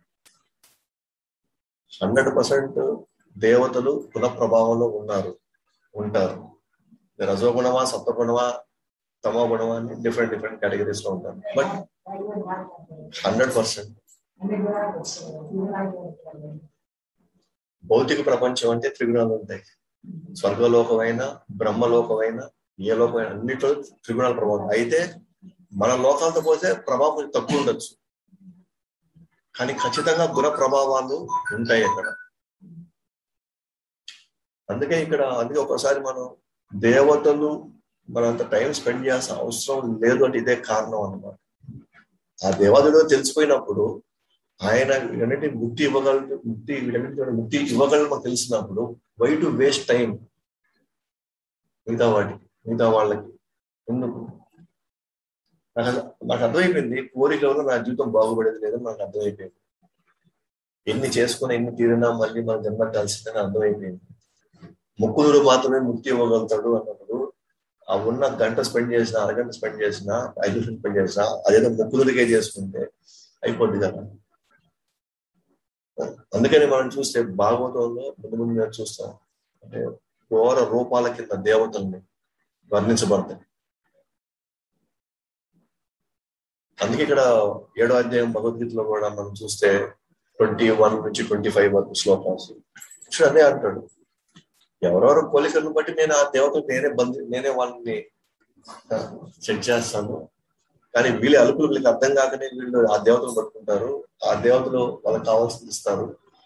హండ్రెడ్ పర్సెంట్ దేవతలు కుల ప్రభావంలో ఉన్నారు ఉంటారు రజోగుణమా సప్తగుణమా తమో గుణమా అని డిఫరెంట్ డిఫరెంట్ కేటగిరీస్ లో ఉంటారు బట్ హండ్రెడ్ పర్సెంట్ భౌతిక ప్రపంచం అంటే త్రిగుణాలు ఉంటాయి స్వర్గలోకమైన బ్రహ్మలోకమైన ఏ లోకమైన అన్నిట్లో త్రిగుణాల ప్రభావం అయితే మన లోకాలతో పోతే ప్రభావం కొంచెం తక్కువ ఉండొచ్చు కానీ ఖచ్చితంగా గుణ ప్రభావాలు ఉంటాయి అక్కడ అందుకే ఇక్కడ అందుకే ఒకసారి మనం దేవతలు మనంత టైం స్పెండ్ చేయాల్సిన అవసరం లేదు అంటే ఇదే కారణం అన్నమాట ఆ దేవతలు తెలిసిపోయినప్పుడు ఆయన వీటన్నిటి ముక్తి ఇవ్వగలరు ముక్తి వీటన్నిటి ముక్తి ఇవ్వగలరు మనకు తెలిసినప్పుడు వై టు వేస్ట్ టైం మిగతా వాటికి మిగతా వాళ్ళకి ఎందుకు నాకు అర్థ- నాకు అర్థమైపోయింది కోరికలో నా జీవితం బాగుపడేది లేదని నాకు అర్థమైపోయింది ఎన్ని చేసుకుని ఎన్ని తీరినా మళ్ళీ మన జన్మట్టాల్సిందని అర్థమైపోయింది ముక్కుదుడు మాత్రమే ముక్తి ఇవ్వగలుగుతాడు అన్నప్పుడు ఆ ఉన్న గంట స్పెండ్ చేసిన అరగంట స్పెండ్ చేసిన ఐదు నిమిషాలు స్పెండ్ చేసిన అదేదో ముక్కుదుడికే చేసుకుంటే అయిపోద్ది కదా అందుకని మనం చూస్తే భాగవతంలో ముందు ముందు మేము చూస్తాం అంటే ఘోర రూపాల కింద దేవతల్ని వర్ణించబడతాయి అందుకే ఇక్కడ ఏడో అధ్యాయం భగవద్గీతలో కూడా మనం చూస్తే ట్వంటీ వన్ నుంచి ట్వంటీ ఫైవ్ వరకు శ్లోకాస్ కృష్ణుడు అదే అంటాడు ఎవరెవరు పోలికలను బట్టి నేను ఆ దేవతకు నేనే బంధు నేనే వాళ్ళని సెట్ చేస్తాను కానీ వీళ్ళ అలుపులు వీళ్ళకి అర్థం కాకనే వీళ్ళు ఆ దేవతలు పట్టుకుంటారు ఆ దేవతలు వాళ్ళకి కావాల్సింది ఇస్తారు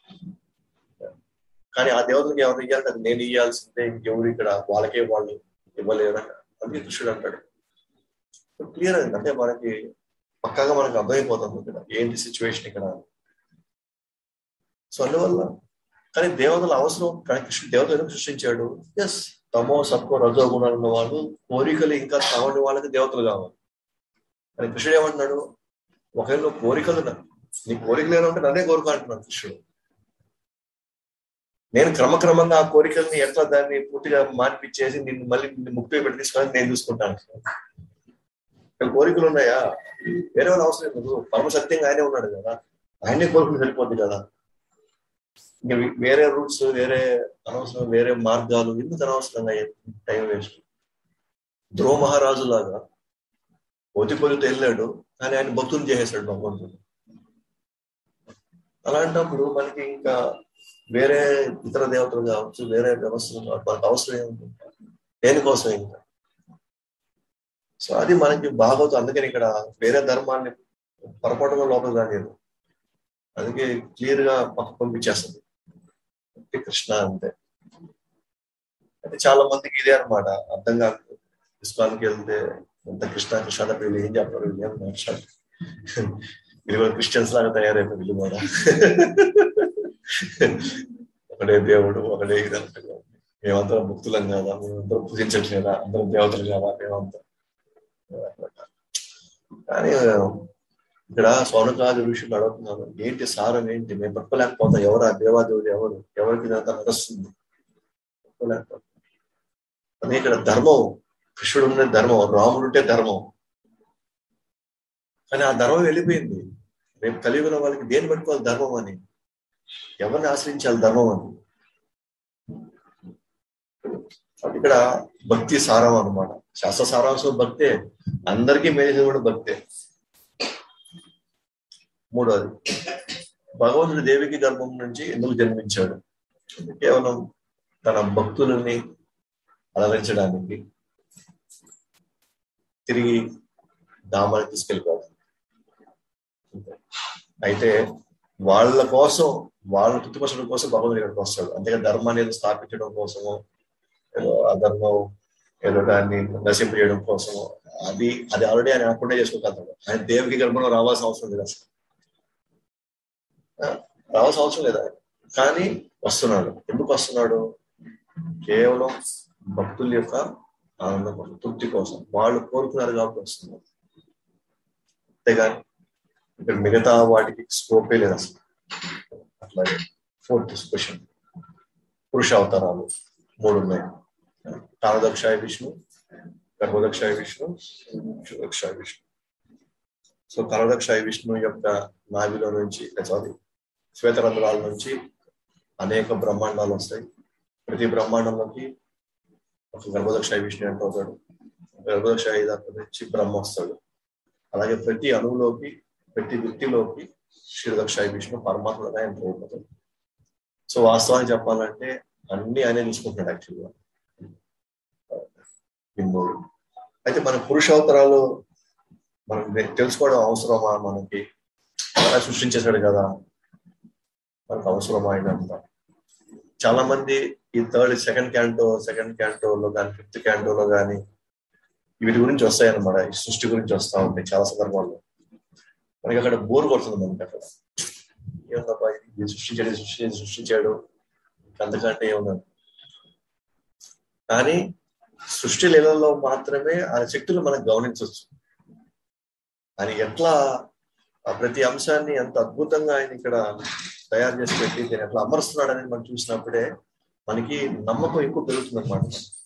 కానీ ఆ దేవతలకు ఎవరు ఇవ్వాలి అది నేను ఇవ్వాల్సిందే ఇంకెవరు ఇక్కడ వాళ్ళకే వాళ్ళు ఇవ్వలేరు అందుకే కృష్ణుడు అంటాడు క్లియర్ అయింది అంటే మనకి పక్కాగా మనకు అర్థమైపోతుంది ఇక్కడ ఏంటి సిచ్యువేషన్ ఇక్కడ సో అందువల్ల కానీ దేవతల అవసరం కానీ కృష్ణుడు దేవతలు ఎందుకు సృష్టించాడు ఎస్ తమో సత్వ రజో గుణాలు ఉన్న వాళ్ళు కోరికలు ఇంకా తమని వాళ్ళకి దేవతలు కావాలి కానీ కృష్ణుడు ఏమంటున్నాడు ఒకవేళ నువ్వు కోరికలు నా- నీ కోరికలు ఏమైనా ఉంటే నన్నే కోరుకో అంటున్నాడు కృష్ణుడు నేను క్రమక్రమంగా ఆ కోరికల్ని ఎట్లా దాన్ని పూర్తిగా మార్పిచ్చేసి నిన్ను మళ్ళీ నిన్ను ముక్తి పెట్టి తీసుకొని నేను చూసుకుంటాను ఇక్కడ కోరికలు ఉన్నాయా వేరే వాళ్ళు అవసరం లేదు పరమ సత్యంగా ఆయనే ఉన్నాడు కదా ఆయనే కోరుకుని వెళ్ళిపోద్ది కదా ఇంకా వే- వేరే రూట్స్ వేరే అనవసరం వేరే మార్గాలు ఎందుకు అనవసరంగా టైం వేస్ట్ ధ్రువ మహారాజు లాగా పోతి పొలితో వెళ్ళాడు కానీ ఆయన భక్తులు చేసేసాడు భగవంతుడు అలాంటప్పుడు మనకి ఇంకా వేరే ఇతర దేవతలు కావచ్చు వేరే వ్యవస్థలు కావచ్చు మనకు అవసరం ఏముంది దేనికోసం ఇంకా సో అది మనకి బాగోతుంది అందుకని ఇక్కడ వేరే ధర్మాన్ని పొరపాటుగా లోపల రాలేదు అందుకే క్లియర్ గా పక్క పంపించేస్తుంది అంటే కృష్ణ అంతే అంటే చాలా మందికి ఇదే అన్నమాట అర్థం కాదు ఇస్కాన్కి వెళ్తే ఎంత కృష్ణ కృష్ణ అంటే వీళ్ళు ఏం చెప్పారు వీళ్ళు ఏం మాట్లాడు వీళ్ళు కూడా క్రిస్టియన్స్ లాగా తయారైపోయి వీళ్ళు కూడా ఒకడే దేవుడు ఒకడే ఇది అంటారు మేమందరం ముక్తులం కదా మేమందరం పూజించట్లేదా అందరం దేవతలు కదా మేమంతా కానీ ఇక్కడ సౌనకాది ఋషులు అడుగుతున్నారు ఏంటి సారం ఏంటి మేము పట్టుకోలేకపోతాం ఎవరు ఆ దేవాదేవుడు ఎవరు ఎవరికి ఇదంతా నడుస్తుంది పట్టుకోలేకపోతాం అదే ఇక్కడ ధర్మం కృష్ణుడు ఉండే ధర్మం రాముడు ఉంటే ధర్మం కానీ ఆ ధర్మం వెళ్ళిపోయింది రేపు కలియుగంలో వాళ్ళకి దేని పట్టుకోవాలి ధర్మం అని ఎవరిని ఆశ్రయించాలి ధర్మం అని కాబట్టి ఇక్కడ భక్తి సారం అన్నమాట శాస్త్ర సారాంశం భక్తే అందరికీ మేలు కూడా భక్తే మూడోది భగవంతుడు దేవికి గర్భం నుంచి ఎందుకు జన్మించాడు కేవలం తన భక్తులని అలరించడానికి తిరిగి ధామానికి తీసుకెళ్ళిపోతాడు అయితే వాళ్ళ కోసం వాళ్ళ తృప్తిపరచడం కోసం భగవంతుడు ఇక్కడికి వస్తాడు అంతేగా ధర్మాన్ని ఏదో స్థాపించడం కోసము ఏదో అధర్మం ఏదో దాన్ని నశింపజేయడం కోసము అది అది ఆల్రెడీ ఆయన అక్కడే చేసుకోగలుగుతాడు ఆయన దేవుడికి గర్భంలో రావాల్సిన అవసరం లేదు అసలు ఆ, రావాల్సిన అవసరం లేదా కానీ వస్తున్నాడు ఎందుకు వస్తున్నాడు కేవలం భక్తుల యొక్క ఆనందం కోసం తృప్తి కోసం వాళ్ళు కోరుకున్నారు కాబట్టి వస్తున్నారు అంతేగాని ఇక్కడ మిగతా వాటికి స్కోపే లేదు అసలు అట్లాగే ఫోర్త్ క్వశ్చన్ పురుష అవతారాలు మూడు ఉన్నాయి కాలదక్షాయ విష్ణు గర్భదక్షాయ విష్ణు క్షుదక్షాయ విష్ణు సో కలదక్షాయ విష్ణు యొక్క నాభిలో నుంచి సారీ శ్వేతరంధ్రాల నుంచి అనేక బ్రహ్మాండాలు వస్తాయి ప్రతి బ్రహ్మాండంలోకి ఒక గర్భదక్షాయ విష్ణు అంటే అవుతాడు గర్భదక్షాయ దాకా నుంచి బ్రహ్మ వస్తాడు అలాగే ప్రతి అణువులోకి ప్రతి వ్యక్తిలోకి క్షీరదక్షాయ విష్ణు పరమాత్మగా ఎంటర్ అయిపోతాడు సో వాస్తవానికి చెప్పాలంటే అన్ని ఆయనే చూసుకుంటున్నాడు యాక్చువల్గా ఈ మూడు అయితే మన పురుషావతారాలు మనం తెలుసుకోవడం అవసరమా మనకి అలా సృష్టించేశాడు కదా మనకు అవసరమా ఇదంతా చాలా మంది ఈ థర్డ్ సెకండ్ క్యాంటో సెకండ్ క్యాంటోలో కానీ ఫిఫ్త్ క్యాంటోలో కానీ వీటి గురించి వస్తాయన్నమాట ఈ సృష్టి గురించి వస్తా ఉంటాయి చాలా సందర్భాల్లో మనకి అక్కడ బోర్ కొడుతుంది మనకి అక్కడ ఏముందబ్బా ఇది సృష్టించాడు ఇది సృష్టి ఇది సృష్టించాడు అంతకంటే ఏముందని కానీ సృష్టి లీలలో మాత్రమే ఆయన శక్తులు మనం గమనించవచ్చు ఆయన ఎట్లా ఆ ప్రతి అంశాన్ని ఎంత అద్భుతంగా ఆయన ఇక్కడ తయారు చేసి పెట్టి దీన్ని ఎట్లా అమరుస్తున్నాడు అనేది మనం చూసినప్పుడే మనకి నమ్మకం ఎక్కువ పెరుగుతుంది అనమాట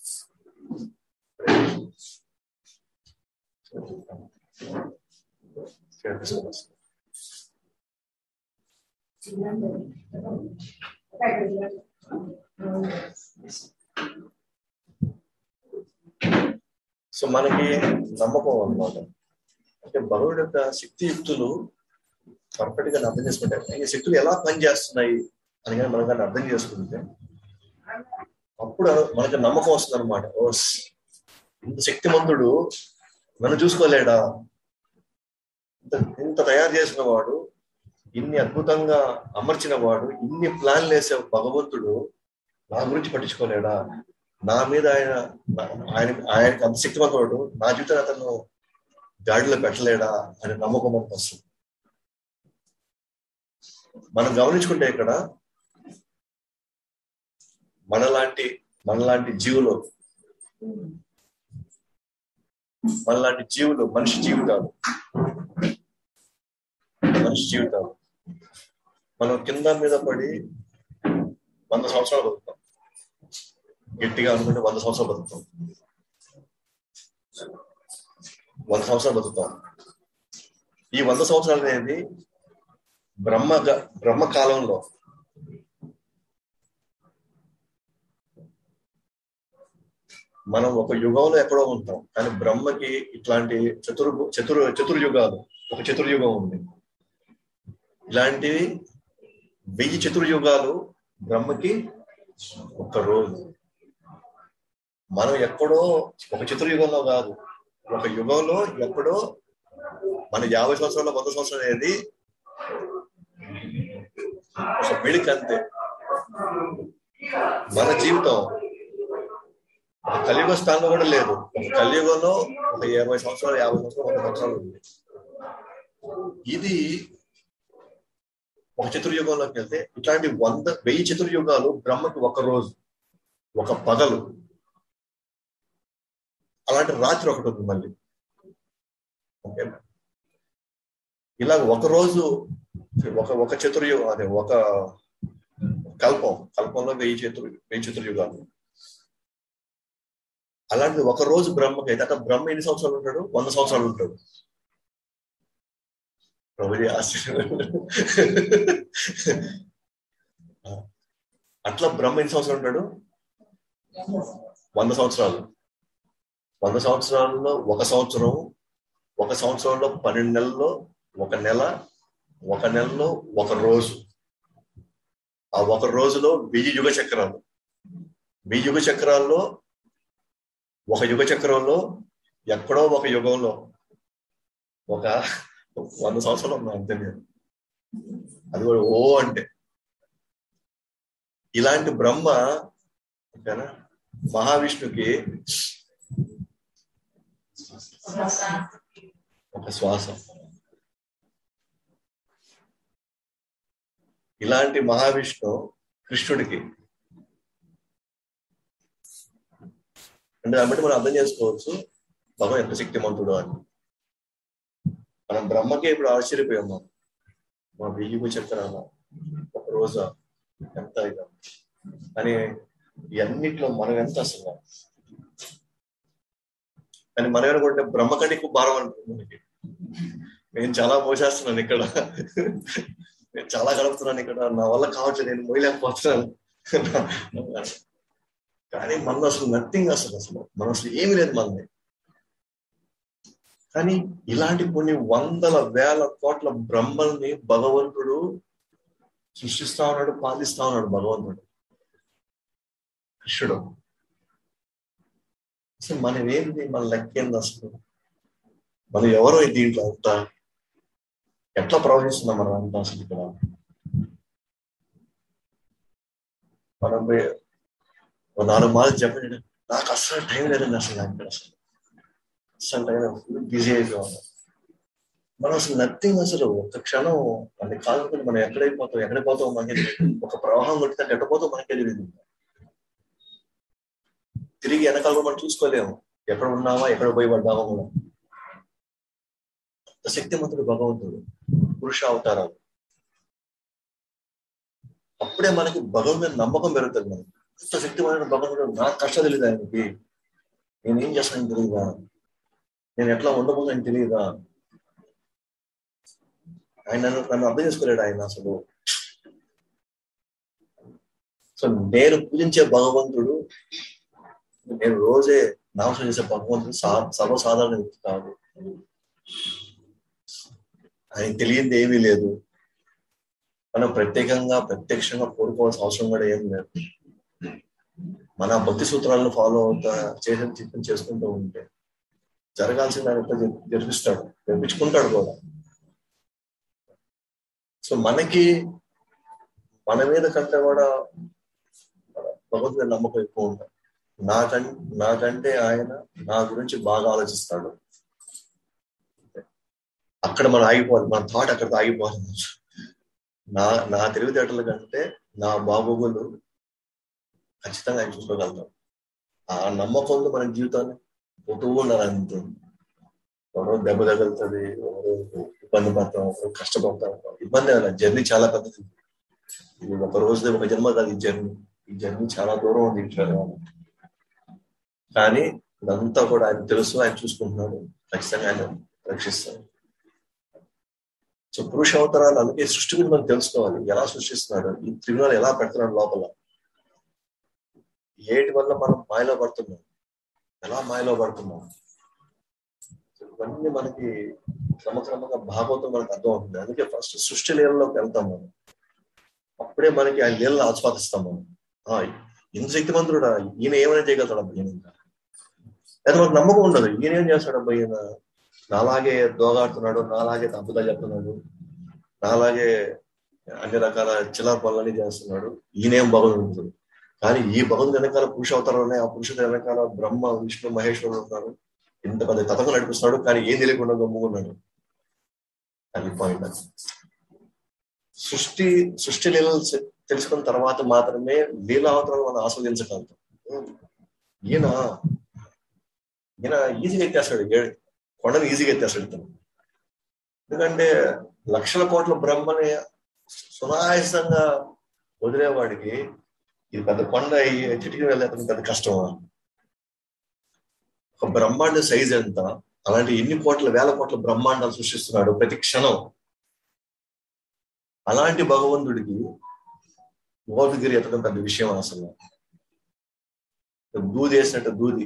సో మనకి నమ్మకం అన్నమాట అంటే భగవుడు యొక్క శక్తియుక్తులు పర్ఫెక్ట్ గా అర్థం చేసుకుంటే ఈ శక్తులు ఎలా పనిచేస్తున్నాయి అని కానీ మనం కానీ అర్థం చేసుకుంటే అప్పుడు మనకి నమ్మకం వస్తుంది అనమాట ఓ ఇంత శక్తిమంతుడు నన్ను చూసుకోలేడా ఇంత ఇంత తయారు చేసిన వాడు ఇన్ని అద్భుతంగా అమర్చిన వాడు ఇన్ని ప్లాన్లు వేసే భగవంతుడు నా గురించి పట్టించుకోలేడా నా మీద ఆయన ఆయన ఆయనకి అంత శక్తివంతుడు నా జీవితాన్ని అతను గాడిలో పెట్టలేడా అనే నమ్మకం మనకు వస్తుంది మనం గమనించుకుంటే ఇక్కడ మనలాంటి మనలాంటి జీవులు మనలాంటి జీవులు మనిషి జీవితాలు మనిషి జీవితాలు మనం కింద మీద పడి వంద సంవత్సరాలు బతుకుతాం గట్టిగా అనుకుంటే వంద సంవత్సరాలు బతుకుతాం వంద సంవత్సరాలు బతుకుతాం ఈ వంద సంవత్సరాలు అనేది బ్రహ్మ బ్రహ్మ కాలంలో మనం ఒక యుగంలో ఎక్కడో ఉంటాం కానీ బ్రహ్మకి ఇట్లాంటి చతుర్ చతుర్ చతుర్యుగాలు ఒక చతుర్యుగం ఉంది ఇలాంటివి వెయ్యి చతుర్యుగాలు బ్రహ్మకి ఒక రోజు మనం ఎక్కడో ఒక చతుర్యుగంలో కాదు ఒక యుగంలో ఎక్కడో మన యాభై సంవత్సరాల వంద సంవత్సరాలు అనేది ఒక మెడిక్ అంతే మన జీవితం ఒక కలియుగ స్థానంలో కూడా లేదు ఒక కలియుగంలో ఒక ఇరవై సంవత్సరాలు యాభై సంవత్సరాలు వంద సంవత్సరాలు ఉంది ఇది ఒక చతుర్యుగంలోకి వెళ్తే ఇట్లాంటి వంద వెయ్యి చతుర్యుగాలు బ్రహ్మకి ఒక రోజు ఒక పగలు అలాంటి రాత్రి ఒకటి ఉంది మళ్ళీ ఓకే ఇలా ఒక రోజు ఒక ఒక చతుర్యుగం అదే ఒక కల్పం కల్పంలో వెయ్యి చతుర్ వెయ్యి చతుర్యుగాలు అలాంటిది ఒక రోజు బ్రహ్మకి అయితే అట్లా బ్రహ్మ ఎన్ని సంవత్సరాలు ఉంటాడు వంద సంవత్సరాలు ఉంటాడు ప్రభుజీ ఆశ్చర్యం అట్లా బ్రహ్మ ఎన్ని సంవత్సరాలు ఉంటాడు వంద సంవత్సరాలు వంద సంవత్సరాల్లో ఒక సంవత్సరం ఒక సంవత్సరంలో పన్నెండు నెలల్లో ఒక నెల ఒక నెలలో ఒక రోజు ఆ ఒక రోజులో వెయ్యి యుగ చక్రాలు వెయ్యి యుగ చక్రాల్లో ఒక యుగ చక్రంలో ఎక్కడో ఒక యుగంలో ఒక వంద సంవత్సరాలు ఉన్నా అంతే నేను అది కూడా ఓ అంటే ఇలాంటి బ్రహ్మ ఓకేనా మహావిష్ణుకి ఒక శ్వాస ఇలాంటి మహావిష్ణు కృష్ణుడికి అంటే దాన్ని బట్టి మనం అర్థం చేసుకోవచ్చు భగవాన్ ఎంత శక్తిమంతుడు అని మనం బ్రహ్మకే ఇప్పుడు ఆశ్చర్యపోయాం మనం మా వెయ్యి చక్రాల ఒక రోజు ఎంత ఇక అని ఇవన్నిట్లో మనం ఎంత అసలు కానీ మనం ఏమనుకుంటే బ్రహ్మ కంటే ఎక్కువ భారం అనుకుంటుంది మనకి నేను చాలా మోసేస్తున్నాను ఇక్కడ నేను చాలా గడుపుతున్నాను ఇక్కడ నా వల్ల కావట్లేదు నేను మోయలేకపోతున్నాను కానీ మన అసలు నథింగ్ అసలు అసలు మన అసలు ఏమీ లేదు మనది కానీ ఇలాంటి కొన్ని వందల వేల కోట్ల బ్రహ్మల్ని భగవంతుడు సృష్టిస్తా ఉన్నాడు పాలిస్తా ఉన్నాడు భగవంతుడు కృష్ణుడు అసలు మనం ఏంటి మన లెక్కేంది అసలు మనం ఎవరో దీంట్లో అంతా ఎట్లా ప్రవహిస్తున్నాం మనం అంతా అసలు ఇక్కడ మనం ఓ నాలుగు మార్లు చెప్పండి నాకు అస్సలు టైం లేదండి అసలు నాకు ఇక్కడ అసలు అస్సలు టైం ఫుల్ బిజీ అయిపోవాలి మనం అసలు నథింగ్ అసలు ఒక్క క్షణం అది కాకపోతే మనం ఎక్కడైపోతాం ఎక్కడిపోతాం మనకి తెలియదు. ఒక ప్రవాహం కొట్టితే ఎక్కడ పోతాం మనకే తెలియదు తిరిగి వెనకాల కూడా మనం చూసుకోలేము ఎక్కడ ఉన్నామా ఎక్కడ పోయి పడ్డామా కూడా అంత శక్తిమంతుడు భగవంతుడు పురుష అవతారాలు అప్పుడే మనకి భగవంతుడి మీద నమ్మకం పెరుగుతుంది మనకి ఇంత శక్తిమైన భగవంతుడు నాకు కష్టం తెలియదు ఆయనకి నేను ఏం చేస్తానని తెలియదా నేను ఎట్లా ఉండబోదని తెలియదా ఆయన నన్ను నన్ను అర్థం చేసుకోలేడు ఆయన అసలు సో నేను పూజించే భగవంతుడు నేను రోజే నామసం చేసే భగవంతుడు సా సర్వసాధారణ వ్యక్తి కాదు ఆయన తెలియంది ఏమీ లేదు మనం ప్రత్యేకంగా ప్రత్యక్షంగా కోరుకోవాల్సిన అవసరం కూడా ఏం లేదు మన భక్తి సూత్రాలను ఫాలో అవుతా చేసిన చిత్తం చేసుకుంటూ ఉంటే జరగాల్సిన ఆయన ఎట్లా జరి- జరిపిస్తాడు జరిపించుకుంటాడు కూడా సో మనకి మన మీద కంటే కూడా మన భగవంతుడి మీద నమ్మకం ఎక్కువ ఉంటుంది నాకం నాకంటే ఆయన నా గురించి బాగా ఆలోచిస్తాడు అక్కడ మనం ఆగిపోవాలి మన థాట్ అక్కడ ఆగిపోవాలి నా నా తెలివితేటల కంటే నా బాగోగులు ఖచ్చితంగా ఆయన చూసుకోగలుగుతాం ఆ నమ్మకంతో మన జీవితాన్ని పోతూ ఉండాలి అంతే ఎవరో దెబ్బ తగులుతుంది ఎవరో ఇబ్బంది పడతాం ఎవరో కష్టపడతాం ఇబ్బంది అలా జర్నీ చాలా పెద్దది ఇది ఒక రోజు ఒక జన్మ కాదు ఈ జర్నీ ఈ జర్నీ చాలా దూరం ఉంది ఇట్లా కానీ ఇదంతా కూడా ఆయన తెలుసు ఆయన చూసుకుంటున్నాడు ఖచ్చితంగా ఆయన రక్షిస్తాడు సో పురుష అవతారాలు అందుకే సృష్టి గురించి మనం తెలుసుకోవాలి ఎలా సృష్టిస్తున్నాడు ఈ త్రిగుణాలు ఎలా పెడుతున్నాడు లోపల ఏటి వల్ల మనం మాయలో పడుతున్నాం ఎలా మాయలో పడుతున్నాం సో ఇవన్నీ మనకి క్రమక్రమంగా భాగవతం మనకు అర్థం అవుతుంది అందుకే ఫస్ట్ సృష్టి లీలలోకి వెళ్తాం మనం అప్పుడే మనకి ఆ లీలను ఆస్వాదిస్తాం మనం ఆ, ఇంత శక్తిమంతుడా ఈయన ఏమైనా చేయగలుగుతాడు అబ్బా ఈయన ఇంకా లేదా మనకు నమ్మకం ఉండదు ఈయన ఏం చేస్తాడు అబ్బా ఈయన నాలాగే దోగాడుతున్నాడు నాలాగే తప్పుదా చెప్తున్నాడు నాలాగే అన్ని రకాల చిల్లర పనులన్నీ చేస్తున్నాడు ఈయనేం భగవంతుడు కానీ ఈ భగవంతుడు వెనకాల పురుష అవతారాలు ఉన్నాయి ఆ పురుషుడు వెనకాల బ్రహ్మ విష్ణు మహేశ్వరుడు ఉన్నారు ఇంత పెద్ద తతంగం నడిపిస్తున్నాడు కానీ ఏం తెలియకుండా గమ్ముకున్నాడు అది పాయింట్ అది సృష్టి సృష్టి లీలలు తె- తెలుసుకున్న తర్వాత మాత్రమే లీలావతారాలు మనం ఆస్వాదించగలుగుతాం ఈయన ఈయన ఈజీగా ఎత్తేస్తాడు ఏ- కొండను ఈజీగా ఎత్తేస్తాడు ఇతను ఎందుకంటే లక్షల కోట్ల బ్రహ్మని సునాయాసంగా వదిలేవాడికి ఇది పెద్ద కొండ అయ్యి చిటికి వెళ్ళేందుకు పెద్ద కష్టమా ఒక బ్రహ్మాండ సైజ్ ఎంత అలాంటి ఎన్ని కోట్ల వేల కోట్ల బ్రహ్మాండాలు సృష్టిస్తున్నాడు ప్రతి క్షణం అలాంటి భగవంతుడికి గోపిగిరి ఎత్తడం పెద్ద విషయం అసలు దూది వేసినట్టు దూది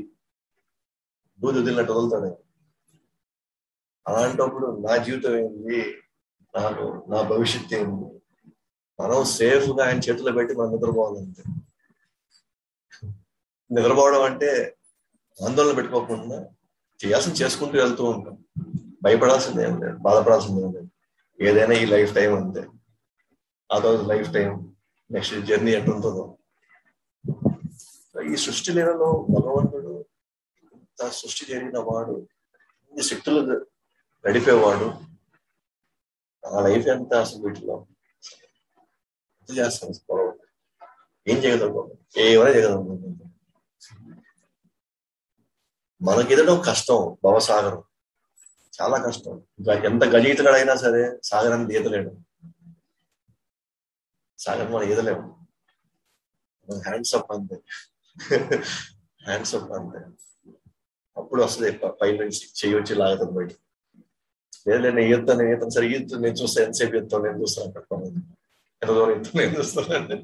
దూది వదిలినట్టు వదులుతాడు ఆయన. అలాంటప్పుడు నా జీవితం ఏంది నాకు నా భవిష్యత్తు ఏంది మనం సేఫ్ గా ఆయన చేతిలో పెట్టి మనం నిద్రపోవాలంటే నిద్రపోవడం అంటే ఆందోళన పెట్టుకోకుండా చేయాల్సింది చేసుకుంటూ వెళ్తూ ఉంటాం భయపడాల్సిందే ఏం లేదు బాధపడాల్సిందే ఏం లేదు ఏదైనా ఈ లైఫ్ టైం అంతే ఆ రోజు లైఫ్ టైం నెక్స్ట్ జర్నీ ఎట్టుంటుందో ఈ సృష్టి లీలలో భగవంతుడు ఇంత సృష్టి జరిగిన వాడు ఇన్ని శక్తులు గడిపేవాడు ఆ లైఫ్ ఎంత అసలు వీటిలో ఎంత చేస్తాను పొడవు ఏం చేయగలరు ఏమైనా చేయగలరు మనకి ఎదడం కష్టం భవసాగరం చాలా కష్టం ఇంకా ఎంత గజయితగాడైనా సరే సాగరాన్ని ఈదలేడు సాగరం మనం ఈదలేము హ్యాండ్స్ అప్ అంతే హ్యాండ్స్ అప్ అంతే అప్పుడు వస్తుంది పై నుంచి చెయ్యి వచ్చి లాగుతుంది బయట లేదు నేను ఈదుతాను నేను ఈదుతాను సరే ఈదుతాను నేను చూస్తాను ఎంతసేపు ఈదుతాను నేను చూస్తాను పెట్టుకోను ఎంత దూరం ఈదుతాను నేను చూస్తాను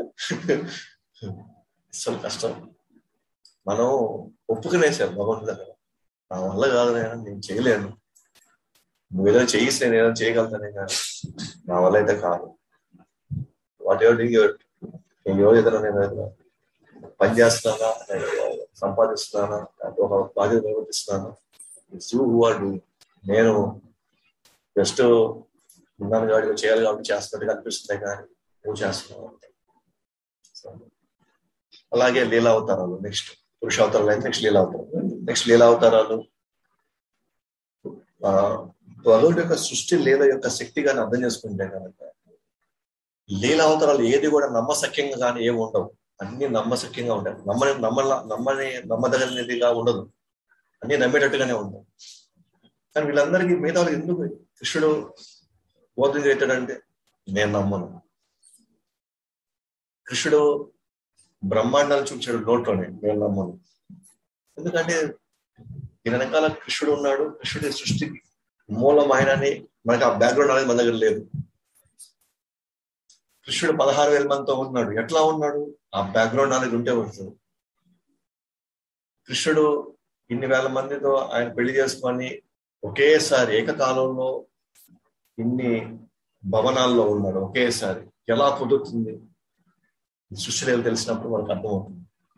అసలు కష్టం మనం ఒప్పుకునేసారు భగవంతుడు దగ్గర నా వల్ల కాదు నేను చేయలేను నువ్వు ఏదైనా చేయిస్తే నేను ఏదైనా చేయగలుగుతానే కానీ నా వల్ల అయితే కాదు వాట్ ఎవర్ డూయింగ్ యువర్ నేను ఎవరు ఏదైనా నేను ఏదైనా పని చేస్తున్నానా సంపాదిస్తున్నానా ఒక బాధ్యత నిర్వర్తిస్తున్నానా యూ హూ ఆర్ డూయింగ్ నేను జస్ట్ ఉన్నాను కాబట్టి చేయాలి కాబట్టి చేస్తున్నట్టుగా అనిపిస్తుంది కానీ నువ్వు చేస్తున్నావు అలాగే లీలా అవతారాలు నెక్స్ట్ పురుషావతారాలు అయితే నెక్స్ట్ లీలా అవతారాలు నెక్స్ట్ లీలా అవతారాలు భగవుడి యొక్క సృష్టి లీల యొక్క శక్తిగాని అర్థం చేసుకుంటే కనుక లీల అవతారాలు ఏది కూడా నమ్మసక్యంగా కానీ ఏమి ఉండవు అన్ని నమ్మసక్యంగా ఉంటాయి నమ్మని నమ్మల నమ్మని నమ్మదగినదిగా ఉండదు అన్ని నమ్మేటట్టుగానే ఉండవు కానీ వీళ్ళందరికీ మిగతా వాళ్ళకి ఎందుకు కృష్ణుడు బోధన చేస్తాడంటే నేను నమ్మను కృష్ణుడు బ్రహ్మాండాలు చూపించాడు నోట్లోనే నేను నమ్మను ఎందుకంటే దీని వెనకాల కృష్ణుడు ఉన్నాడు కృష్ణుడి సృష్టికి మూలం ఆయనని మనకి ఆ బ్యాక్గ్రౌండ్ అనేది మన దగ్గర లేదు కృష్ణుడు పదహారు వేల మందితో ఉన్నాడు ఎట్లా ఉన్నాడు ఆ బ్యాక్గ్రౌండ్ అనేది ఉంటే వస్తుంది కృష్ణుడు ఇన్ని వేల మందితో ఆయన పెళ్లి చేసుకొని ఒకేసారి ఏకకాలంలో ఇన్ని భవనాల్లో ఉన్నాడు ఒకేసారి ఎలా కుదురుతుంది సృష్టిలేలు తెలిసినప్పుడు మనకు అర్థమవుతుంది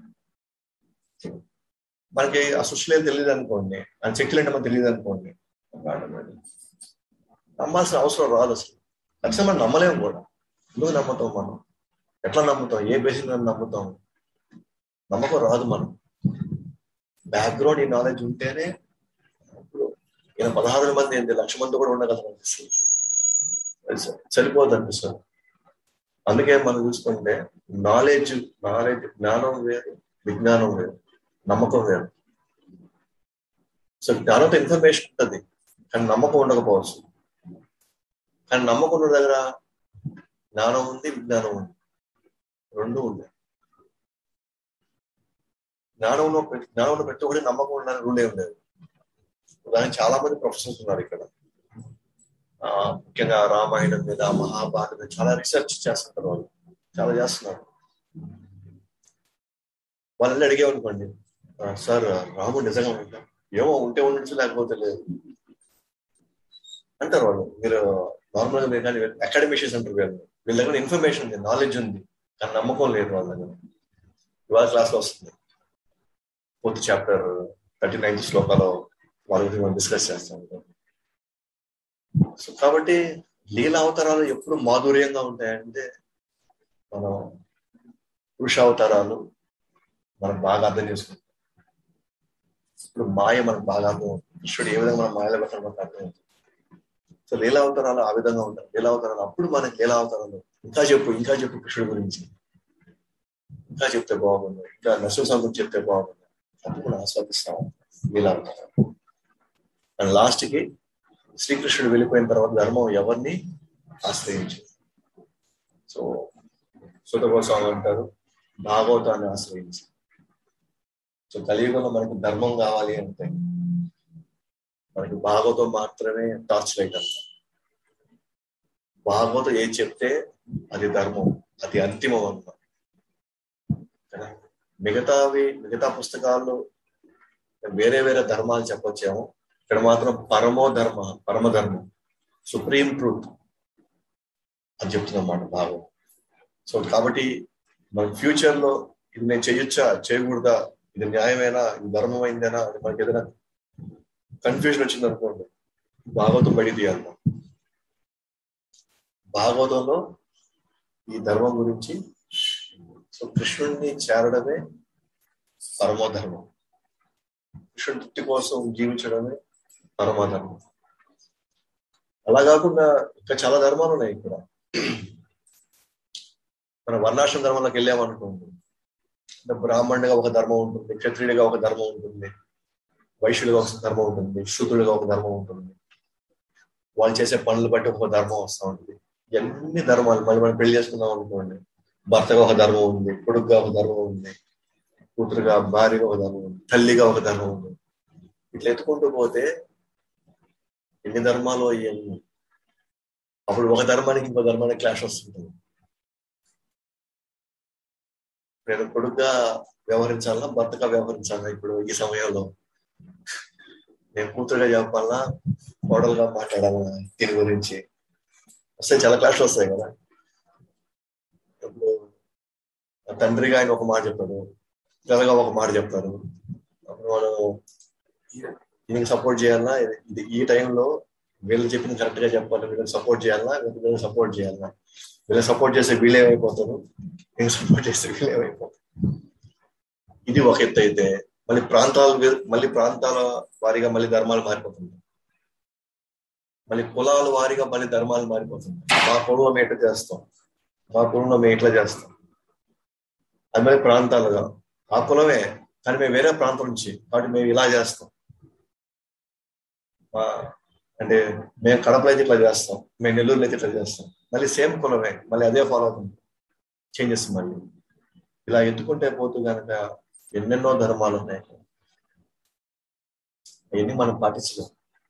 మనకి ఆ సృష్టిలేలు తెలియదు అనుకోండి ఆయన శక్తులు అంటే మనకు తెలియదు అనుకోండి నమ్మాల్సిన అవసరం రాదు అసలు ఖచ్చితంగా మనం నమ్మలేము కూడా ఎందుకు నమ్ముతాం మనం ఎట్లా నమ్ముతాం ఏ బేసిస్ మీద నమ్ముతాం నమ్మకం రాదు మనం బ్యాక్గ్రౌండ్ ఈ నాలెడ్జ్ ఉంటేనే ఇప్పుడు ఈయన పదహారు మంది ఏంటి లక్ష మంది కూడా ఉండగలం అనిపిస్తుంది సరిపోదు అనిపిస్తుంది అందుకే మనం చూసుకుంటే నాలెడ్జ్ నాలెడ్జ్ జ్ఞానం వేరు విజ్ఞానం వేరు నమ్మకం వేరు సో జ్ఞానంతో ఇన్ఫర్మేషన్ ఉంటుంది కానీ నమ్మకం ఉండకపోవచ్చు కానీ నమ్మకం ఉన్న దగ్గర జ్ఞానం ఉంది విజ్ఞానం ఉంది రెండు ఉంది జ్ఞానం ఉన్న జ్ఞానం ఉన్న ప్రతి ఒక్కటి నమ్మకం ఉండడానికి రూల్ ఏం లేదు దానికి చాలా మంది ప్రొఫెసర్స్ ఉన్నారు ఇక్కడ ముఖ్యంగా రామాయణం మీద మహాభారతం మీద చాలా రీసెర్చ్ చేస్తుంటారు వాళ్ళు చాలా చేస్తున్నారు వాళ్ళని అడిగేవనుకోండి సార్ రాముడు నిజంగా ఉంటా ఏమో ఉంటే ఉండొచ్చు లేకపోతే లేదు అంటారు వాళ్ళు మీరు నార్మల్గా మీరు కానీ అకాడమిషియన్స్ అంటారు వీళ్ళు వీళ్ళ దగ్గర ఇన్ఫర్మేషన్ ఉంది నాలెడ్జ్ ఉంది కానీ నమ్మకం లేదు వాళ్ళ దగ్గర ఇవాళ క్లాస్లో వస్తుంది ఫోర్త్ చాప్టర్ థర్టీ నైన్త్ శ్లోకాలో వాళ్ళ గురించి మనం డిస్కస్ చేస్తాం సో కాబట్టి లీల అవతారాలు ఎప్పుడు మాధుర్యంగా ఉంటాయంటే మనం పురుషావతారాలు మనం బాగా అర్థం చేసుకుంటాం ఇప్పుడు మాయ మనకు బాగా అర్థం కృష్ణుడు ఏ విధంగా మనం మాయలో పెట్టడం మనకు అర్థం అవుతుంది సో లీలావతారాలు ఆ విధంగా ఉంటాయి లీలావతారాలు అప్పుడు మనకి లీలావతారాలు ఇంకా చెప్పు ఇంకా చెప్పు కృష్ణుడి గురించి ఇంకా చెప్తే బాగుంది ఇంకా నరసింహ గురించి చెప్తే బాగుంది అప్పుడు మనం ఆస్వాదిస్తాం లీలావతారాలు అండ్ లాస్ట్ కి శ్రీకృష్ణుడు వెళ్ళిపోయిన తర్వాత ధర్మం ఎవరిని ఆశ్రయించు సో సుత గోస్వామి అంటారు భాగవతాన్ని ఆశ్రయించి సో కలియుగంలో మనకి ధర్మం కావాలి అంటే మనకి భాగవతం మాత్రమే టార్చ్ లైట్ అన్నమాట భాగవతం ఏది చెప్తే అది ధర్మం అది అంతిమం అన్నమాట మిగతావి మిగతా పుస్తకాల్లో వేరే వేరే ధర్మాలు చెప్పొచ్చేమో ఇక్కడ మాత్రం పరమో ధర్మ పరమధర్మం సుప్రీం ట్రూత్ అని చెప్తున్నమాట భాగం సో కాబట్టి మన ఫ్యూచర్ లో ఇది నేను చేయొచ్చా చేయకూడదా ఇది న్యాయమేనా ఇది ధర్మమైందేనా అని మనకి ఏదైనా కన్ఫ్యూజన్ వచ్చింది అనుకోండి భాగవతం బయట తీయాలి మనం. భాగవతంలో ఈ ధర్మం గురించి సో కృష్ణుడిని చేరడమే పరమోధర్మం కృష్ణుడి తృప్తి కోసం జీవించడమే పరమధర్మం అలా కాకుండా ఇంకా చాలా ధర్మాలు ఉన్నాయి ఇక్కడ మన వర్ణాశ్రమ ధర్మంలోకి వెళ్ళామనుకోండి అంటే బ్రాహ్మణుడిగా ఒక ధర్మం ఉంటుంది క్షత్రియుడిగా ఒక ధర్మం ఉంటుంది వైశ్యుడిగా ఒక ధర్మం ఉంటుంది శూద్రుడిగా ఒక ధర్మం ఉంటుంది వాళ్ళు చేసే పనులు బట్టి ఒక ధర్మం వస్తూ ఉంటుంది ఎన్ని ధర్మాలు మళ్ళీ మనం పెళ్లి చేసుకుందాం అనుకోండి భర్తగా ఒక ధర్మం ఉంది కొడుకుగా ఒక ధర్మం ఉంది కూతురుగా భార్యగా ఒక ధర్మం ఉంది తల్లిగా ఒక ధర్మం ఉంది ఇట్లా ఎత్తుకుంటూ పోతే ఎన్ని ధర్మాలు అయ్యాయి అప్పుడు ఒక ధర్మానికి ఇంకో ధర్మానికి క్లాష్ వస్తుంటుంది నేను కొడుకుగా వ్యవహరించాలా భర్తగా వ్యవహరించాలా ఇప్పుడు ఈ సమయంలో నేను కూతురుగా చెప్పాలా కోడలుగా మాట్లాడాలా దీని గురించి వస్తాయి చాలా క్లాష్లు వస్తాయి కదా ఇప్పుడు తండ్రిగా ఆయన ఒక మాట చెప్తాడు పిల్లలుగా ఒక మాట చెప్తారు అప్పుడు మనం దీనికి సపోర్ట్ చేయాలా ఇది ఈ టైంలో వీళ్ళు చెప్పింది కరెక్ట్ గా చెప్పాలి వీళ్ళకి సపోర్ట్ చేయాలా వీళ్ళకి సపోర్ట్ చేయాలా వీళ్ళకి సపోర్ట్ చేస్తే వీళ్ళేమైపోతారు వీళ్ళకి సపోర్ట్ చేస్తే వీళ్ళేమైపోతారు ఇది ఒక ఎత్తు అయితే మళ్ళీ ప్రాంతాలు వే- మళ్ళీ ప్రాంతాల వారీగా మళ్ళీ ధర్మాలు మారిపోతుంది మళ్ళీ కులాల వారీగా మళ్ళీ ధర్మాలు మారిపోతుంది మా కులంలో మేము ఎట్లా చేస్తాం మా కులంలో మేము ఎట్లా చేస్తాం అది మళ్ళీ ప్రాంతాలుగా ఆ కులమే కానీ మేము వేరే ప్రాంతం నుంచి కాబట్టి మేము ఇలా చేస్తాం మా- అంటే మేము కడపలో అయితే ఇట్లా చేస్తాం మేము నెల్లూరులో అయితే ఇట్లా చేస్తాం మళ్ళీ సేమ్ కులమే మళ్ళీ అదే ఫాలో అవుతుంది చేంజెస్ మళ్ళీ ఇలా ఎత్తుకుంటే పోతూ కనుక ఎన్నెన్నో ధర్మాలు ఉన్నాయి అవన్నీ మనం పాటించలేం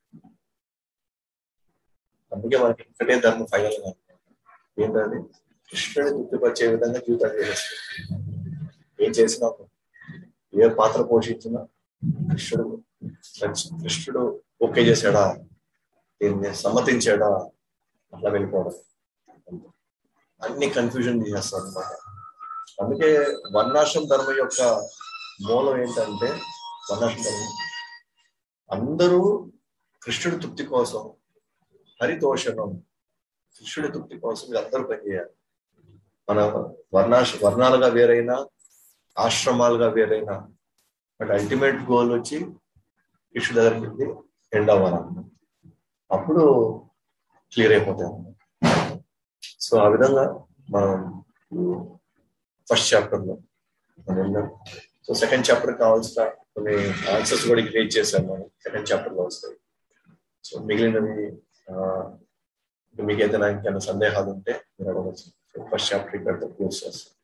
అందుకే మనకి ఒకటే ధర్మం ఫైనల్ గా ఏంటది కృష్ణుడిని తృప్తిపరిచే విధంగా జీవితాలు చేసేస్తాం ఏం చేసినా ఏ పాత్ర పోషించినా కృష్ణుడు నచ్చి- కృష్ణుడు ఓకే చేశాడా దీన్ని సమ్మతించాడా అట్లా వెళ్ళిపోవడం అన్ని కన్ఫ్యూజన్ చేస్తారు అనమాట అందుకే వర్ణాశ్రమ ధర్మం యొక్క మూలం ఏంటంటే వర్ణాశ్రమ ధర్మం అందరూ కృష్ణుడి తృప్తి కోసం హరితోషణం కృష్ణుడి తృప్తి కోసం మీరు అందరూ పనిచేయాలి మన వర్ణాశ వర్ణాలుగా వేరైనా ఆశ్రమాలుగా వేరైనా బట్ అల్టిమేట్ గోల్ వచ్చి కృష్ణుడి దగ్గరికి వెళ్ళి ఎండ్ అవ్వాలన్నమాట అప్పుడు క్లియర్ అయిపోతాయి అన్నమాట సో ఆ విధంగా మనం ఫస్ట్ చాప్టర్ లో మనం వెళ్ళాం సో సెకండ్ చాప్టర్ కావాల్సిన కొన్ని ఆన్సర్స్ కూడా క్రియేట్ చేశాం మనం సెకండ్ చాప్టర్ లో వస్తాయి సో మిగిలినవి ఆ, మీకు ఏదైనా ఇంకేమైనా సందేహాలు ఉంటే మీరు అడగవచ్చు ఫస్ట్ చాప్టర్ ఇక్కడ క్లోజ్ చేస్తాం